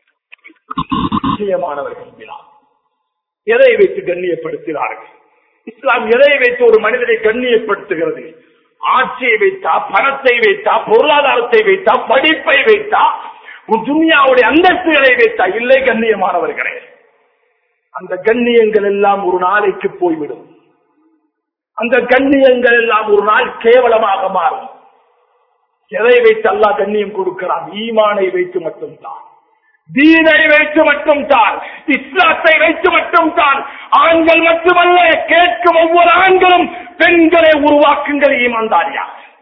நிச்சயமானவர்கள் பிலால். எதை வைத்து கண்ணியப்படுத்தினார்கள் இஸ்லாம் எதை வைத்து ஒரு மனிதனை கண்ணியப்படுத்துகிறது ஆட்சியை வைத்தா பணத்தை வைத்தா பொருளாதாரத்தை வைத்தா படிப்பை வைத்தா உன் துனியாவுடைய அந்தஸ்துகளை வைத்தா இல்லை கண்ணியமானவர்களே அந்த கண்ணியங்கள் எல்லாம் ஒரு நாளைக்கு போய்விடும் அந்த கண்ணியங்கள் எல்லாம் ஒரு நாள் கேவலமாக மாறும் எதை வைத்து அல்லாஹ் கண்ணியம் கொடுக்கிறான் ஈமானை வைத்து மட்டும்தான் தீனை வைத்து மட்டும் தான் இஸ்லாத்தை வைத்து மட்டும் தான் ஆண்கள் மட்டுமல்ல கேட்கும் ஒவ்வொரு ஆண்களும் பெண்களை உருவாக்குங்கள் ஈமான்தாரியா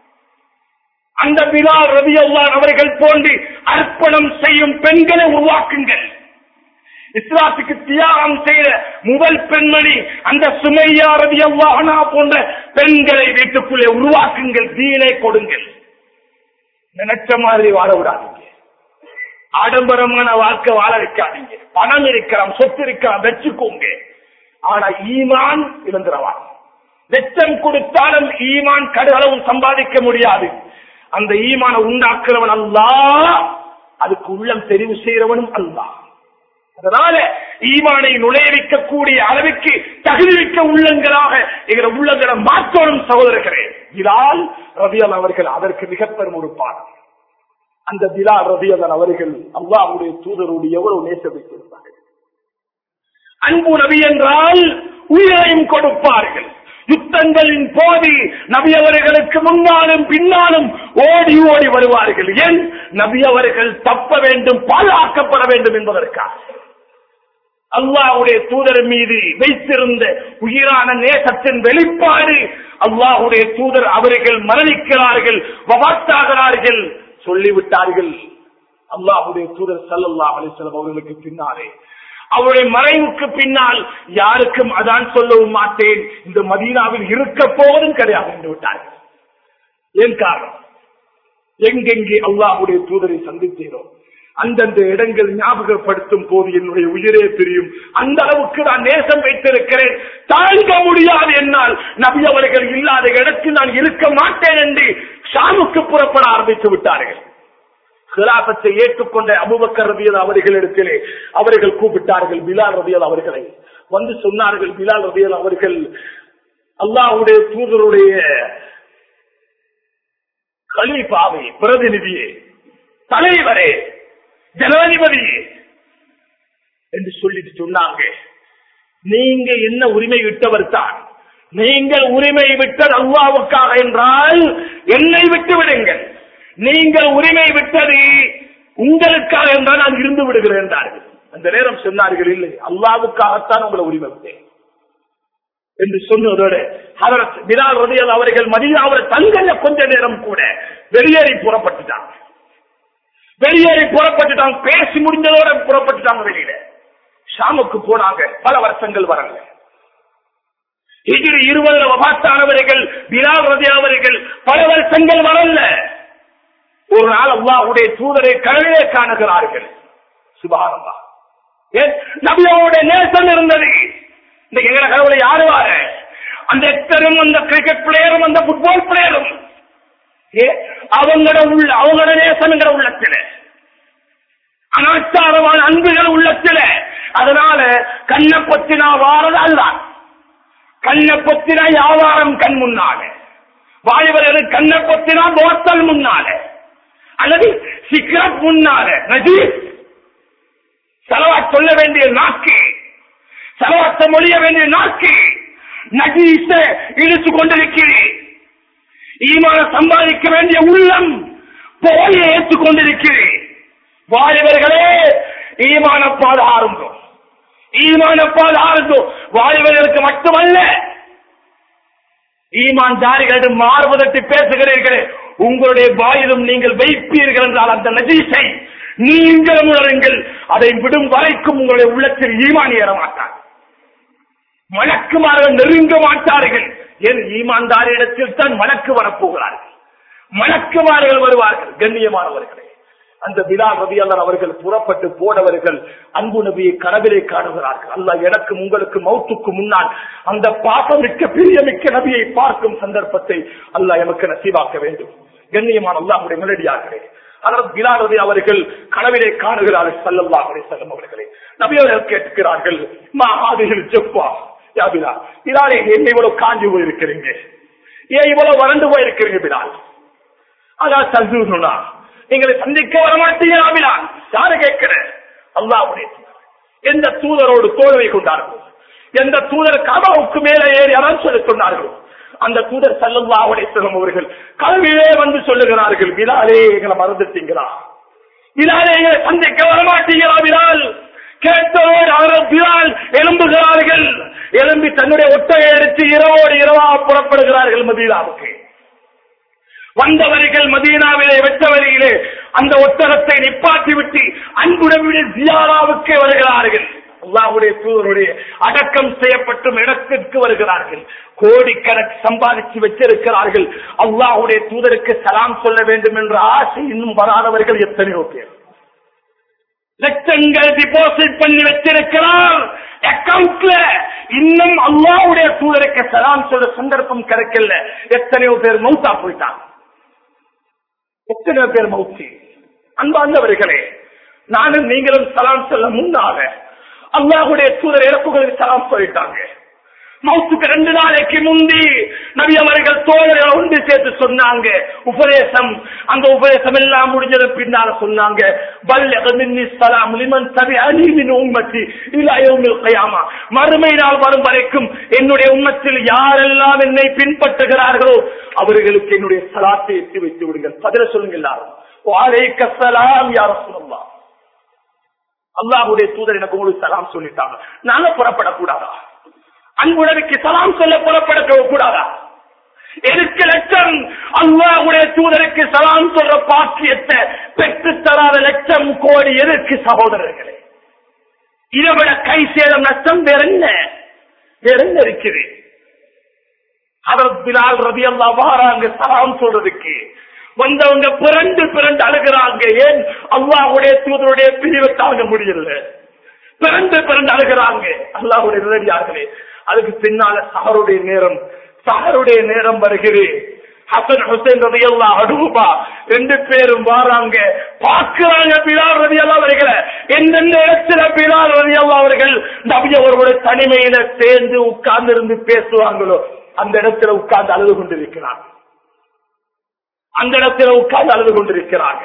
அந்த பிலால் ரவி அவர்கள் போன்று அர்ப்பணம் செய்யும் பெண்களை உருவாக்குங்கள் இஸ்லாத்துக்கு தியாகம் செய்த முதல் பெண்மணி அந்த சுமையா ரவி அல்லாஹனா போன்ற பெண்களை வீட்டுக்குள்ளே உருவாக்குங்கள் தீனை கொடுங்கள் நினைச்ச மாதிரி வாழ விடாதீங்க ஆடம்பரமான வாழ்க்கை வாழ வைக்காதீங்க பணம் இருக்கலாம் சொத்து இருக்கலாம் வச்சுக்கோங்க ஆனா ஈமான் இழந்துடவான் லட்சம் கொடுத்தாலும் ஈமான் கடுகளவும் சம்பாதிக்க முடியாது அந்த ஈமான உண்டாக்குறவன் அல்லா அதுக்கு உள்ளம் தெரிவு செய்யறவனும் அல்லா அதனால ஈமானை நுழைவிக்கக்கூடிய அளவுக்கு தகுதிமிக்க உள்ளங்களாக எங்களை உள்ளங்களை மாற்றணும் சகோதரர்களே இதால் ரவியல் அவர்கள் அதற்கு மிக பெரும் ஒரு பாடம் அந்த பிலா ரபியதன் அவர்கள் அல்லாவுடைய தூதரோடு எவ்வளவு நேச வைத்திருந்தார்கள் அன்பு நபி என்றால் உயிரையும் கொடுப்பார்கள் யுத்தங்களின் போது நபி அவர்களுக்கு முன்னாலும் பின்னாலும் ஓடி ஓடி வருவார்கள் ஏன் நபி அவர்கள் தப்ப வேண்டும் பாதுகாக்கப்பட வேண்டும் என்பதற்காக அல்லாஹுடைய தூதர் மீது வைத்திருந்த உயிரான நேசத்தின் வெளிப்பாடு அல்லாஹுடைய தூதர் அவர்கள் மரணிக்கிறார்கள் வபாத்தாகிறார்கள் சொல்லிவிட்டார்கள் அல்லாஹுடைய தூதர் சல்லல்லா அலிஸ்லாம் அவர்களுக்கு பின்னாலே அவருடைய மறைவுக்கு பின்னால் யாருக்கும் அதான் சொல்லவும் மாட்டேன் இந்த மதீனாவில் இருக்க போவதும் கிடையாது என்று விட்டார்கள் ஏன் காரணம் எங்கெங்கே அல்லாஹுடைய தூதரை சந்தித்தேனோ அந்தந்த இடங்கள் ஞாபகப்படுத்தும் போது என்னுடைய உயிரே பிரியும் அந்த அளவுக்கு நான் நேசம் வைத்திருக்கிறேன் தாங்க முடியாது என்னால் நபி அவர்கள் இல்லாத இடத்தில் நான் இருக்க மாட்டேன் என்று ஷாமுக்கு புறப்பட ஆரம்பித்து விட்டார்கள் கிலாபத்தை ஏற்றுக்கொண்ட அபுபக்கர் ரபியல் அவர்களிடத்திலே அவர்கள் கூப்பிட்டார்கள் பிலால் ரபியல் அவர்களை வந்து சொன்னார்கள் பிலால் ரபியல் அவர்கள் அல்லாஹுடைய தூதருடைய கலீஃபாவை பிரதிநிதியே தலைவரே ஜனாதிபதி என்று சொல்லிட்டு சொன்னாங்க நீங்க என்ன உரிமை விட்டவர் தான் நீங்கள் உரிமை விட்டது அல்லாவுக்காக என்றால் என்னை விட்டு விடுங்கள் நீங்கள் உரிமை விட்டது உங்களுக்காக என்றால் நான் இருந்து விடுகிறேன் என்றார்கள் அந்த நேரம் சொன்னார்கள் இல்லை அல்லாவுக்காகத்தான் உங்களை உரிமை விட்டேன் என்று சொன்னதோடு ஹதரத் பிலால் ரதியல் அவர்கள் மதியாவில் தங்கல்ல கொஞ்ச நேரம் கூட வெளியேறி புறப்பட்டுட்டாங்க வெளியேறி புறப்பட்டுட்டாங்க பேசி முடிஞ்சதோட புறப்பட்டுட்டாங்க வெளியில ஷாமுக்கு போனாங்க பல வருஷங்கள் வரல இதில் இருபதுல வபாத்தானவர்கள் பிலால் ரதி அவர்கள் பல வருஷங்கள் வரல ஒரு நாள் அல்லாஹுடைய தூதரை கனவே காணுகிறார்கள் சுபாரம்பா நபியோட நேசம் இருந்தது இந்த எங்கட கடவுளை யாரு வார அந்த எக்டரும் அந்த கிரிக்கெட் பிளேயரும் அந்த புட்பால் பிளேயரும் அவங்களோட உள்ள அவங்களோட நேசம்ங்கிற உள்ளத்துல அனாச்சாரமான அன்புகள் உள்ளத்துல அதனால கண்ணை பத்தினா வாரது அல்ல கண்ணை பத்தினா வியாபாரம் கண் முன்னால வாலிபர் கண்ணை பத்தினா போத்தல் முன்னால அல்லது சிக்ரட் முன்னால நஜீப் செலவா சொல்ல வேண்டிய நாக்கு செலவாத்த மொழிய வேண்டிய நாக்கு நஜீச இழுத்து கொண்டிருக்கிறேன் ஈமான சம்பாதிக்க வேண்டிய உள்ளம் போயை ஏற்றுக் கொண்டிருக்கிறேன் வாலிபர்களே ஈமான பாத ஆரம்பம் ஈமான பாத ஆரம்பம் வாலிபர்களுக்கு மட்டுமல்ல ஈமான் ஜாரிகளிடம் மாறுவதற்கு பேசுகிறீர்களே உங்களுடைய வாயிலும் நீங்கள் வைப்பீர்கள் என்றால் அந்த நஜீசை நீங்கள் உணருங்கள் அதை விடும் வரைக்கும் உங்களுடைய உள்ளத்தில் ஈமான் ஏற மாட்டார் மலக்குமார்கள் நெருங்க மாட்டார்கள் என் ஈமான்தாரிடத்தில் தான் மலக்கு வரப்போகிறார்கள் மலக்குமார்கள் வருவார்கள் கண்ணியமானவர்களே அந்த பிலால் ரதியல்லான் அவர்கள் புறப்பட்டு போனவர்கள் அன்பு நபியை கனவிலே காணுகிறார்கள் அல்லாஹ் எனக்கு உங்களுக்கு மௌத்துக்கு முன்னால் அந்த பாசமிக்க பிரியமிக்க நபியை பார்க்கும் சந்தர்ப்பத்தை அல்லாஹ் எமக்கு நசீவாக்க வேண்டும் கண்ணியமான அல்லாஹுடைய நிலடியார்களே அதனால் பிலால் ரதி அவர்கள் கனவிலே காணுகிறார்கள் சல்லல்லாஹு அலைஹி வஸல்லம் அவர்களே நபி அவர்கள் கேட்கிறார்கள் மா ஹாதிஹில் ஜப்பா யா பிலால் பிலாலே என்ன இவ்வளவு காஞ்சி போயிருக்கிறீங்க ஏன் இவ்வளவு வறண்டு போயிருக்கிறீங்க பிலால் அதான் சந்தூர்னா எங்களை சந்திக்க வரமாட்டீங்களா பிலால் யாரு கேட்கிற அல்லாஹ்வுடைய தூதர். எந்த தூதரோடு தோல்வை கொண்டார்கள் எந்த தூதர் கபாவுக்கு மேலே ஏறி அதான் சொல்லி சொன்னார்கள் அந்த தூதர் சல்லல்லாஹுடைய செல்லும் அவர்கள் கல்வியே வந்து சொல்லுகிறார்கள் பிலாலே எங்களை மறந்துட்டீங்களா பிலாலே எங்களை சந்திக்க வரமாட்டீங்களா பிலால் கேட்டவோடு அவர் பிலால் எழும்புகிறார்கள் எழும்பி தன்னுடைய ஒட்டையை எடுத்து இரவோடு இரவாக புறப்படுகிறார்கள் மதீனாவுக்கு வந்தவர்கள் மதீனாவிலே வெற்றவரியிலே அந்த ஒட்டகத்தை நிப்பாட்டி விட்டு அன்புடவிட ஜியாராவுக்கு வருகிறார்கள் அல்லாஹ்வுடைய தூதருடைய அடக்கம் செய்யப்பட்டும் இடத்திற்கு வருகிறார்கள் கோடிக்கணக்கு சம்பாதிச்சு வச்சிருக்கிறார்கள் அல்லாஹ்வுடைய தூதருக்கு சலாம் சொல்ல வேண்டும் என்ற ஆசை இன்னும் வராதவர்கள் எத்தனையோ பேர் லட்சங்கள் டிபாசிட் பண்ணி வச்சிருக்கிறார் அக்கவுண்ட்ல இன்னும் அல்லாவுடைய தூதருக்கு சலாம் சொல்ற சந்தர்ப்பம் கிடைக்கல எத்தனையோ பேர் மௌத்தா போயிட்டாங்க எத்தனையோ பேர் மௌத்தி அன்பார்ந்தவர்களே நானும் நீங்களும் சலாம் சொல்ல முன்னாக அல்லாஹுடைய தூதர் இறப்புகளுக்கு சலாம் சொல்லிட்டாங்க மௌத்துக்கு ரெண்டு நாளைக்கு முந்தி நபி அவர்கள் தோழர்கள் ஒன்று சேர்த்து சொன்னாங்க உபதேசம் அந்த உபதேசம் எல்லாம் முடிஞ்சது பின்னால சொன்னாங்க பல்யக மின்னி ஸலாம் லிமன் தபிஅனி மின் உம்மத்தி இலா யௌமில் கியாமா மறுமை நாள் வரும் வரைக்கும் என்னுடைய உம்மத்தில் யாரெல்லாம் என்னை பின்பற்றுகிறார்களோ அவர்களுக்கு என்னுடைய சலாத்தை எட்டி வைத்து விடுங்கள் பதில சொல்லுங்க எல்லாரும் வாழைக்க சலாம் யார சொல்லலாம் அல்லாஹுடைய தூதர் எனக்கு உங்களுக்கு சலாம் சொல்லிட்டாங்க நாங்க புறப்படக்கூடாதா அன்புடனுக்கு சலாம் சொல்ல புறப்பட கூடாதா எதுக்கு லட்சம் அல்லாஹுடைய தூதருக்கு சலாம் சொல்ற பாக்கியத்தை பெற்று தராத லட்சம் கோடி எதற்கு சகோதரர்களே இதை விட கை சேதம் நஷ்டம் வேற என்ன வேற என்ன இருக்குது அதற்பினால் ரவி அல்லா வாராங்க சலாம் சொல்றதுக்கு வந்தவங்க பிறண்டு பிறண்டு அழுகிறாங்க ஏன் அல்லாஹுடைய தூதருடைய பிரிவை தாங்க முடியல பிறண்டு பிறண்டு அழுகிறாங்க அல்லாஹுடைய நிலடியார்களே அதுக்கு பின்னால சஹருடைய நேரம் சஹருடைய நேரம் வருகிறது ஹசன் ஹுசைன் ரதியல்லா அடுபா ரெண்டு பேரும் வாராங்க பார்க்கிறாங்க பிலால் ரதியல்லா வருகிற எந்தெந்த இடத்துல பிலால் ரதியல்லா அவர்கள் நபி அவர்களுடைய தனிமையில சேர்ந்து உட்கார்ந்து இருந்து பேசுவாங்களோ அந்த இடத்துல உட்கார்ந்து அழுது கொண்டிருக்கிறார் அந்த இடத்துல உட்கார்ந்து அழுது கொண்டிருக்கிறாங்க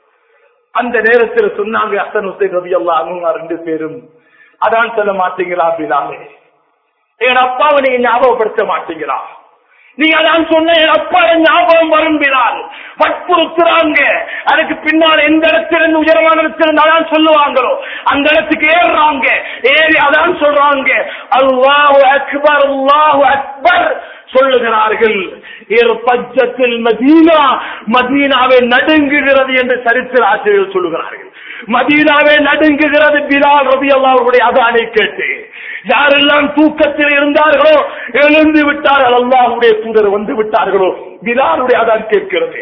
அந்த நேரத்தில் சொன்னாங்க ஹசன் ஹுசைன் ரவி அல்லா அவங்க ரெண்டு பேரும் அதான் சொல்ல மாட்டீங்களா அப்படின்னாலே என் அப்பாவை நீங்க ஞாபகப்படுத்த மாட்டீங்களா நீங்க அதான் சொன்ன என் அப்பா ஞாபகம் வரும்பினால் வற்புறுத்துறாங்க அதுக்கு பின்னால் எந்த இடத்துல இருந்து உயரமான இடத்துல இருந்து அதான் சொல்லுவாங்களோ அந்த இடத்துக்கு ஏறுறாங்க ஏறி அதான் சொல்றாங்க அல்லாஹு அக்பர் அல்லாஹு அக்பர் சொல்லுகிறார்கள் பட்சத்தில் மதீனா மதீனாவை நடுங்குகிறது என்று சரித்திர ஆசிரியர்கள் சொல்லுகிறார்கள் மதீனாவே நடுங்குகிறது பிலால் ரவி அல்லாவுடைய அதானை கேட்டு யாரெல்லாம் தூக்கத்தில் இருந்தார்களோ எழுந்து விட்டார்கள் அல்லாஹுடைய தூதர் வந்து விட்டார்களோ பிலாலுடைய அதான் கேட்கிறது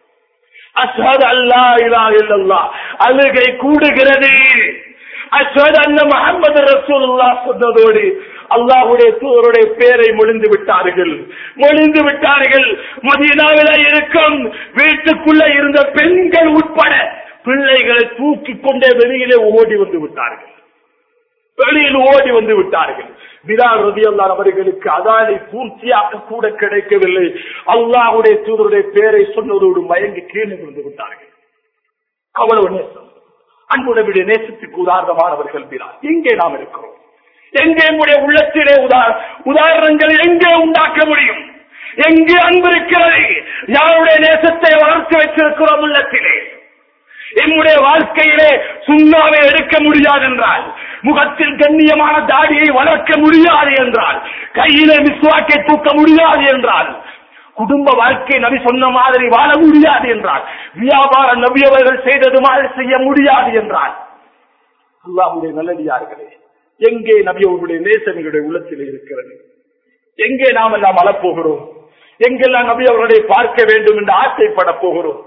அஸ்ஹது அல்லா இலா இல்லல்லா அழுகை கூடுகிறது அஸ்ஹது அன்ன முஹம்மது ரசூலுல்லாஹ் சொன்னதோடு அல்லாஹுடைய தூதருடைய பேரை மொழிந்து விட்டார்கள் மொழிந்து விட்டார்கள் மதீனாவில இருக்கும் வீட்டுக்குள்ள இருந்த பெண்கள் உட்பட பிள்ளைகளை தூக்கி கொண்டே வெளியிலே ஓடி வந்து விட்டார்கள் வெளியில் ஓடி வந்து விட்டார்கள் பிலால் ரதியல்லான் அவர்களுக்கு அதானை பூர்த்தியாக கூட கிடைக்கவில்லை அல்லாஹுடைய தூதருடைய பேரை சொன்னதோடு மயங்கி கீழே விழுந்து விட்டார்கள் அவ்வளவு நேசம் அன்புடைய நேசத்துக்கு உதாரணமானவர்கள் பிலால் எங்கே நாம் இருக்கிறோம் எங்கே நம்முடைய உள்ளத்திலே உதார உதாரணங்கள் எங்கே உண்டாக்க முடியும் எங்கே அன்பு இருக்கிறது யாருடைய நேசத்தை வளர்த்து வச்சிருக்கிறோம் உள்ளத்திலே என்னுடைய வாழ்க்கையிலே சுண்ணாவை எடுக்க முடியாது என்றால் முகத்தில் கண்ணியமான தாடியை வளர்க்க முடியாது என்றால் கையிலே மிஸ்வாக்கை தூக்க முடியாது என்றால் குடும்ப வாழ்க்கை நபி சொன்ன மாதிரி வாழ முடியாது என்றால் வியாபார நபியவர்கள் செய்தது மாதிரி செய்ய முடியாது என்றால் அல்லாஹுடைய நல்லடியார்களே எங்கே நபி அவர்களுடைய நேசங்களுடைய உள்ளத்தில் இருக்கிறது எங்கே நாம் எல்லாம் வளப்போகிறோம் எங்கெல்லாம் நபி அவர்களை பார்க்க வேண்டும் என்று ஆசைப்பட போகிறோம்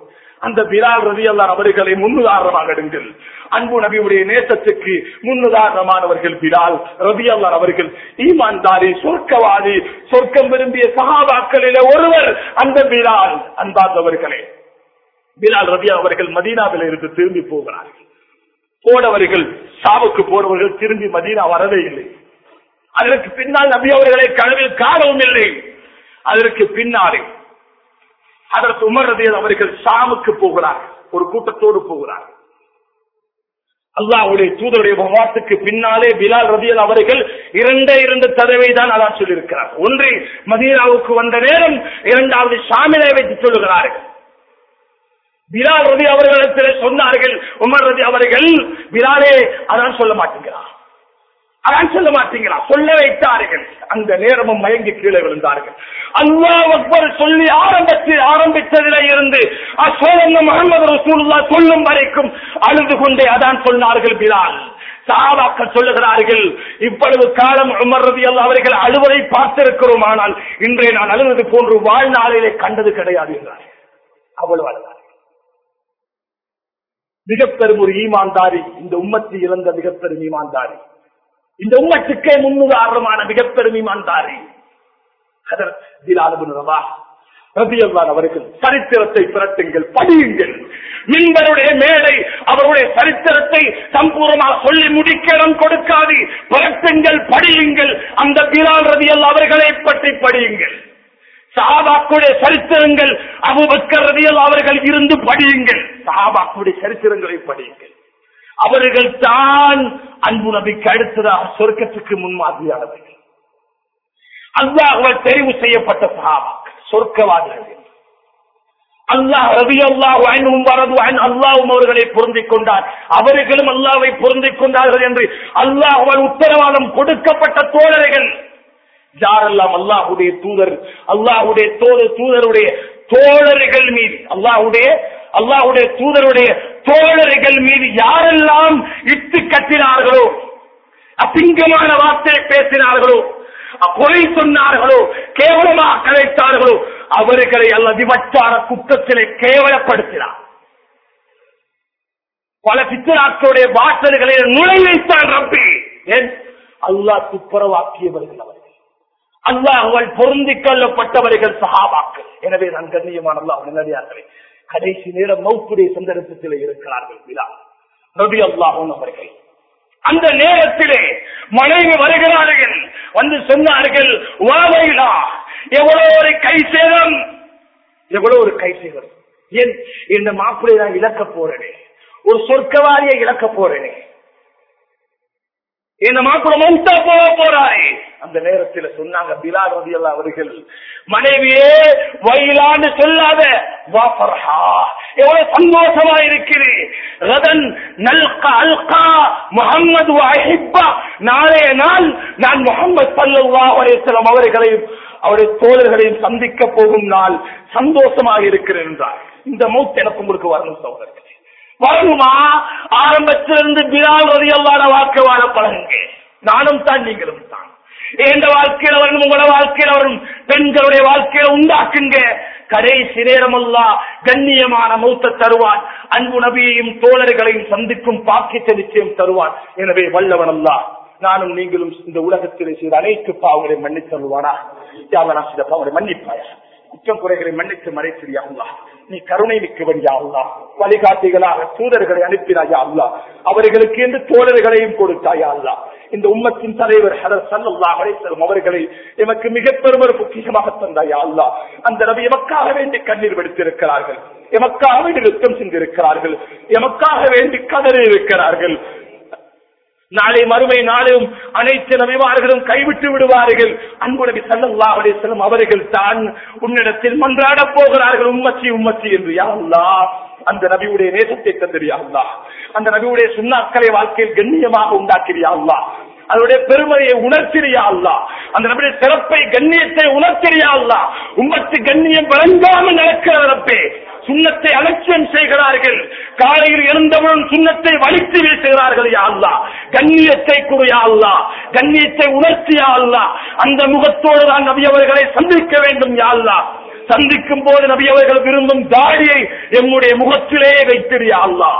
அந்த பிலால் ரதி அல்லா அவர்களை முன்னுதாரணமாக எடுங்கள் அன்பு நபியுடைய நேசத்துக்கு முன்னுதாரணமானவர்கள் பிலால் ரதி அல்லா அவர்கள் ஈமான்தாரி சொர்க்கவாதி சொர்க்கம் விரும்பிய சகாபாக்களில ஒருவர் அந்த பிலால் அன்பார்ந்தவர்களே பிலால் ரதி அவர்கள் மதீனாவில் இருந்து திரும்பி போகிறார்கள் போனவர்கள் சாவுக்கு போனவர்கள் திரும்பி மதீனா வரவே இல்லை அதற்கு பின்னால் நபி அவர்களை கனவில் காணவும் இல்லை அதற்கு பின்னாலே அதற்கு உமர் ரதியல் அவர்கள் ஷாமுக்கு போகிறார் ஒரு கூட்டத்தோடு போகிறார் அல்லாஹ்வுடைய தூதருடைய பகவாத்துக்கு பின்னாலே பிலால் ரதியல் அவர்கள் இரண்டே இரண்டு தடவை தான் அதான் சொல்லியிருக்கிறார் ஒன்று மதீனாவுக்கு வந்த நேரம் இரண்டாவது ஷாமிலை வைத்து சொல்லுகிறார்கள் பிலால் ரதி அவர்களிடத்தில் சொன்னார்கள் உமர் ரதி அவர்கள் பிலாலே அதான் சொல்ல மாட்டேங்கிறார் அதான் சொல்ல மாட்டீங்களா சொல்ல வைத்தார்கள் அந்த நேரமும் மயங்கி கீழே விழுந்தார்கள் அல்லாஹ் அக்பர் சொல்லி ஆரம்பித்து ஆரம்பித்ததில இருந்து அசோதன முகமது ரசூலுல்லா சொல்லும் வரைக்கும் அழுது கொண்டே அதான் சொன்னார்கள் பிலால் சாபாக்கள் சொல்லுகிறார்கள் இவ்வளவு காலம் உமர் ரதி அவர்கள் அழுவதை பார்த்திருக்கிறோம் ஆனால் இன்றைய நான் அழுவது போன்று வாழ்நாளிலே கண்டது கிடையாது என்றார் அவ்வளவு அழுதார் மிக பெரும் ஒரு ஈமான்தாரி இந்த உம்மத்தை இழந்த மிக பெரும் ஈமான்தாரி இந்த உம்மத்துக்கே முன்னுதாரணமான மிக பெரும் ஈமான்தாரி அவர்கள் சரித்திரத்தை பிறட்டுங்கள் படியுங்கள் மின்பருடைய மேடை அவருடைய சரித்திரத்தை சம்பூர்ணமாக சொல்லி முடிக்க இடம் கொடுக்காது பிறட்டுங்கள் படியுங்கள் அந்த பிலால் ரதியல் அவர்களை பற்றி படியுங்கள் சஹாபாக்குடைய சரித்திரங்கள் அபுபக்கர் ரதியல் அவர்கள் இருந்து படியுங்கள் சஹாபாக்குடைய சரித்திரங்களை படியுங்கள் அவர்கள் தான் அன்பு நபிக்கு அடுத்ததாக சொர்க்கத்துக்கு முன்மாதிரியானவர்கள் அல்லாஹ் தெரிவு செய்யப்பட்ட சஹாபாக்கள் சொர்க்கவாதிகள் அல்லாஹ் ரவி அல்லாஹ் வரது அல்லாவும் அவர்களை பொருந்திக் கொண்டார் அவர்களும் அல்லாவை பொருந்திக் கொண்டார்கள் என்று அல்லாஹ் உத்தரவாதம் கொடுக்கப்பட்ட தோழர்கள் யாரெல்லாம் அல்லாஹுடைய தூதர் அல்லாஹுடைய தோழர் தூதருடைய தோழர்கள் மீது அல்லாஹுடைய அல்லாஹுடைய தூதருடைய தோழர்கள் மீது யாரெல்லாம் இட்டு கட்டினார்களோ அசிங்கமான வார்த்தையை பேசினார்களோ கொலை சொன்னார்களோ கேவலமாக கலைத்தார்களோ அவர்களை அல்லது விபச்சார குற்றத்திலே கேவலப்படுத்தினார் பல பித்தராக்களுடைய வாசல்களை நுழை வைத்தான் ரப்பி ஏன் அல்லாஹ் துப்புரவாக்கியவர்கள் அவர்கள் அல்லாஹுவல் பொருந்திக் கொள்ளப்பட்டவர்கள் சஹாபாக்கள் எனவே நான் கண்ணியமான அல்லாஹ் நிலடியார்களே கடைசி நேரம் மௌப்புடைய சந்தர்ப்பத்தில் இருக்கிறார்கள் விழா ரபி அல்லாஹும் அவர்கள் அந்த நேரத்திலே மனைவி வருகிறார்கள் வந்து சொன்னார்கள் வாவையிலா எவ்வளவு ஒரு கை சேதம் எவ்வளவு ஒரு கை சேதம் ஏன் இந்த மாப்பிளை நான் இழக்க போறேனே ஒரு சொர்க்கவாதியை இழக்க போறேனே இந்த மாப்பிள மௌத்தா போக போறாய் அந்த நேரத்தில் சொன்னாங்க பிலால் ரதி அவர்கள் மனைவியே வயலான்னு சொல்லாத எவ்வளவு சந்தோஷமா இருக்குது ரதன் நல்கா அல்கா முகமது அஹிப்பா நாளைய நாள் நான் முகமது சல்லா அலிஸ்லாம் அவர்களையும் அவருடைய தோழர்களையும் சந்திக்க போகும் நாள் சந்தோஷமாக இருக்கிறேன் என்றார் இந்த மௌத் எனக்கு உங்களுக்கு வரணும் சோதரர்களே வரணுமா ஆரம்பத்திலிருந்து பிலால் ரதி அல்லாத வாழ்க்கை வாழ பழகுங்க நானும் தான் நீங்களும் தான் எந்த வாழ்க்கையில வரணும் உங்களோட வாழ்க்கையில வரும் பெண்களுடைய வாழ்க்கையில உண்டாக்குங்க கடைசி நேரமல்லா கண்ணியமான மௌத்த தருவான் அன்பு நபியையும் தோழர்களையும் சந்திக்கும் பாக்கியத்தை நிச்சயம் தருவான் எனவே வல்லவன் அல்லா நானும் நீங்களும் இந்த உலகத்தில் செய்த அனைத்து பாவங்களை மன்னித்து தருவானா யாவனா செய்த பாவங்களை மன்னிப்பாயா குற்றம் குறைகளை மன்னித்து மறைத்திரியா அல்லா நீ கருணை மிக்கவன் யா அல்லா வழிகாட்டிகளாக தூதர்களை அனுப்பினாயா அல்லா அவர்களுக்கு என்று தோழர்களையும் கொடுத்தாயா அல்லா இந்த உம்மத்தின் தலைவர் ஹதர் சல்லா அலைசலம் அவர்களை எமக்கு மிக பெரும் ஒரு பொக்கிஷமாக தந்தாயா அல்லா அந்த நபி எமக்காக வேண்டி கண்ணீர் வெடித்திருக்கிறார்கள் எமக்காக வேண்டி யுத்தம் சென்றிருக்கிறார்கள் எமக்காக வேண்டி கதறி இருக்கிறார்கள் நாளை மறுமை நாளும் அனைத்து நபிமார்களும் கைவிட்டு விடுவார்கள் அன்பு நபி சல்லா அலிஸ்லம் அவர்கள் தான் உன்னிடத்தில் மன்றாட போகிறார்கள் உம்மச்சி உம்மச்சி என்று யாருல்லா அந்த நபியுடைய நேசத்தை தந்திரியா அந்த நபியுடைய சுண்ணாக்களை வாழ்க்கையில் கண்ணியமாக உண்டாக்கிறியா அதனுடைய பெருமையை உணர்த்திரியா அல்லா அந்த நம்முடைய சிறப்பை கண்ணியத்தை உணர்த்திரியா அல்லா உம்மத்து கண்ணியம் வழங்காமல் நடக்கிறப்பே சுண்ணத்தை அலட்சியம் செய்கிறார்கள் காலையில் இருந்தவுடன் சுண்ணத்தை வலித்து வீசுகிறார்கள் யா அல்லா கண்ணியத்தை குறையா அல்லா கண்ணியத்தை உணர்த்தியா அல்லா அந்த முகத்தோடு தான் நபி அவர்களை சந்திக்க வேண்டும் யா அல்லா சந்திக்கும் போது நபி அவர்கள் விரும்பும் தாடியை எம்முடைய முகத்திலே வைத்திரியா அல்லாஹ்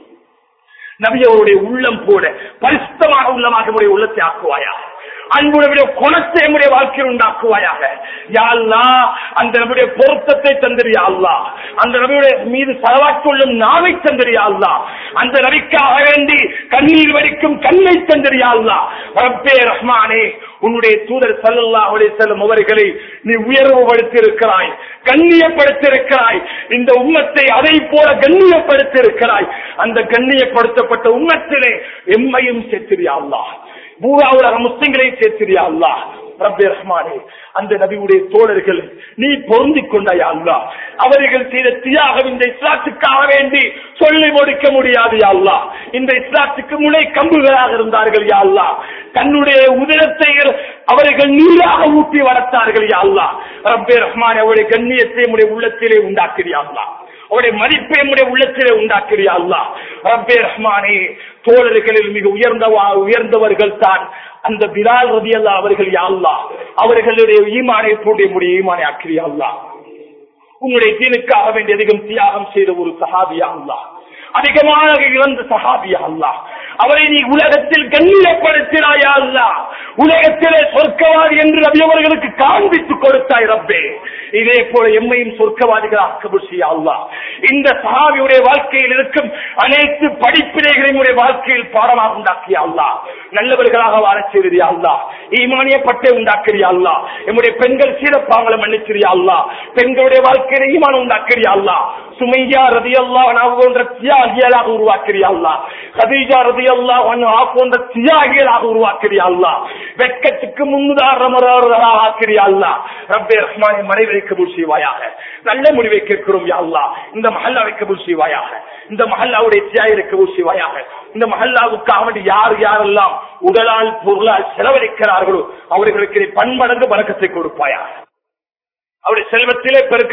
நபி அவருடைய உள்ளம் போல பரிசுத்தமான உள்ளமாக நம்முடைய உள்ளத்தை ஆக்குவாயா அன்புடைய குணத்தை நம்முடைய வாழ்க்கையில் உண்டாக்குவாயாக யா அல்லாஹ் அந்த நம்முடைய பொருத்தத்தை தந்திரியா அல்லா அந்த நபியுடைய மீது சரவாற்றுள்ளும் நாவை தந்திரியா அல்லா அந்த நபிக்காக வேண்டி கண்ணீர் வடிக்கும் கண்ணை தந்திரியா அல்லா ரப்பே ரஹ்மானே உன்னுடைய தூதர் சல்லல்லாஹு அலைஹி வஸல்லம் அவர்களை நீ உயர்வுபடுத்தி இருக்கிறாய் கண்ணியப்படுத்தி இருக்கிறாய் இந்த உம்மத்தை அதை போல கண்ணியப்படுத்தி இருக்கிறாய் அந்த கண்ணியப்படுத்தப்பட்ட உம்மத்திலே எம்மையும் சேர்த்திரியா அல்லாஹ் பூரா உலக முஸ்லிம்களை சேர்த்திரியா அல்லாஹ் ரப்பே ரஹ்மானே அந்த நபியுடைய தோழர்கள் நீ பொருந்திக் கொண்டாயா அல்லா அவர்கள் செய்த தியாகம் இந்த இஸ்லாத்துக்காக வேண்டி சொல்லி முடிக்க முடியாது யா அல்லாஹ் இந்த இஸ்லாத்துக்கு முளை கம்புகளாக இருந்தார்கள் யா அல்லாஹ் தன்னுடைய உதிரத்தை அவர்கள் நீராக ஊட்டி வளர்த்தார்கள் யா அல்லாஹ் ரப்பே ரஹ்மான் அவருடைய கண்ணியத்தை உடைய உள்ளத்திலே உண்டாக்கிறியா அல்லாஹ் அவருடைய மதிப்பை நம்முடைய உள்ளத்திலே உண்டாக்கிறியா அல்லாஹ் ரப்பே ரஹ்மானே தோழர்களில் மிக உயர்ந்தவா உயர்ந்தவர்கள் தான் அந்த பிலால் ரதி அல்லா அவர்கள் யா அல்லாஹ் அவர்களுடைய ஈமானை போன்ற முடிய ஈமானை ஆக்கிறியா அல்லாஹ் உன்னுடைய தீனுக்காக வேண்டிய அதிகம் தியாகம் செய்த ஒரு சஹாபியா அல்லாஹ் அதிகமாக இழந்த சஹாபியா அல்லாஹ் அவரை நீ உலகத்தில் கண்ணியப்படுத்தினாயா அல்லா உலகத்திலே சொர்க்கவாதி என்று நபி அவர்களுக்கு காண்பித்து கொடுத்தாய் ரப்பே இதே போல எம்மையும் சொர்க்கவாதிகளாக கபூல் செய்ய அல்லா இந்த சஹாபியுடைய வாழ்க்கையில் இருக்கும் அனைத்து படிப்பினைகளையும் உடைய வாழ்க்கையில் பாடமாக உண்டாக்கிய அல்லா நல்லவர்களாக வாழச் செய்தியா அல்லா ஈமானிய பட்டை உண்டாக்கிறியா அல்லா எம்முடைய பெண்கள் சீரப்பாங்களை மன்னிச்சிரியா அல்லா பெண்களுடைய வாழ்க்கையில ஈமான் உண்டாக்கிறியா அல்லா சுமையா ரதி அல்லா போன்ற தியாகியலாக உருவாக்கிறியா அல்லா கதீஜா ரதி அல்லா போன்ற தியாகிகளாக உருவாக்கிறியா அல்லா வெட்கத்துக்கு முன்னுதாரணமாக ஆக்கிறியா அல்லா ரப்பே ரஹ்மானை மனைவி கபூல் செய்வாயாக நல்ல முடிவை கேட்கிறோம் யா அல்லா இந்த மஹல்லாவை கபூல் செய்வாயாக இந்த மஹல்லாவுடைய தியாகிரை கபூல் செய்வாயாக இந்த மஹல்லாவுக்காக வேண்டி யார் யாரெல்லாம் உடலால் பொருளால் செலவழிக்கிறார்களோ அவர்களுக்கு நீ பன்மடங்கு வணக்கத்தை கொடுப்பாயாக அவருடைய செல்வத்திலே பெருக்க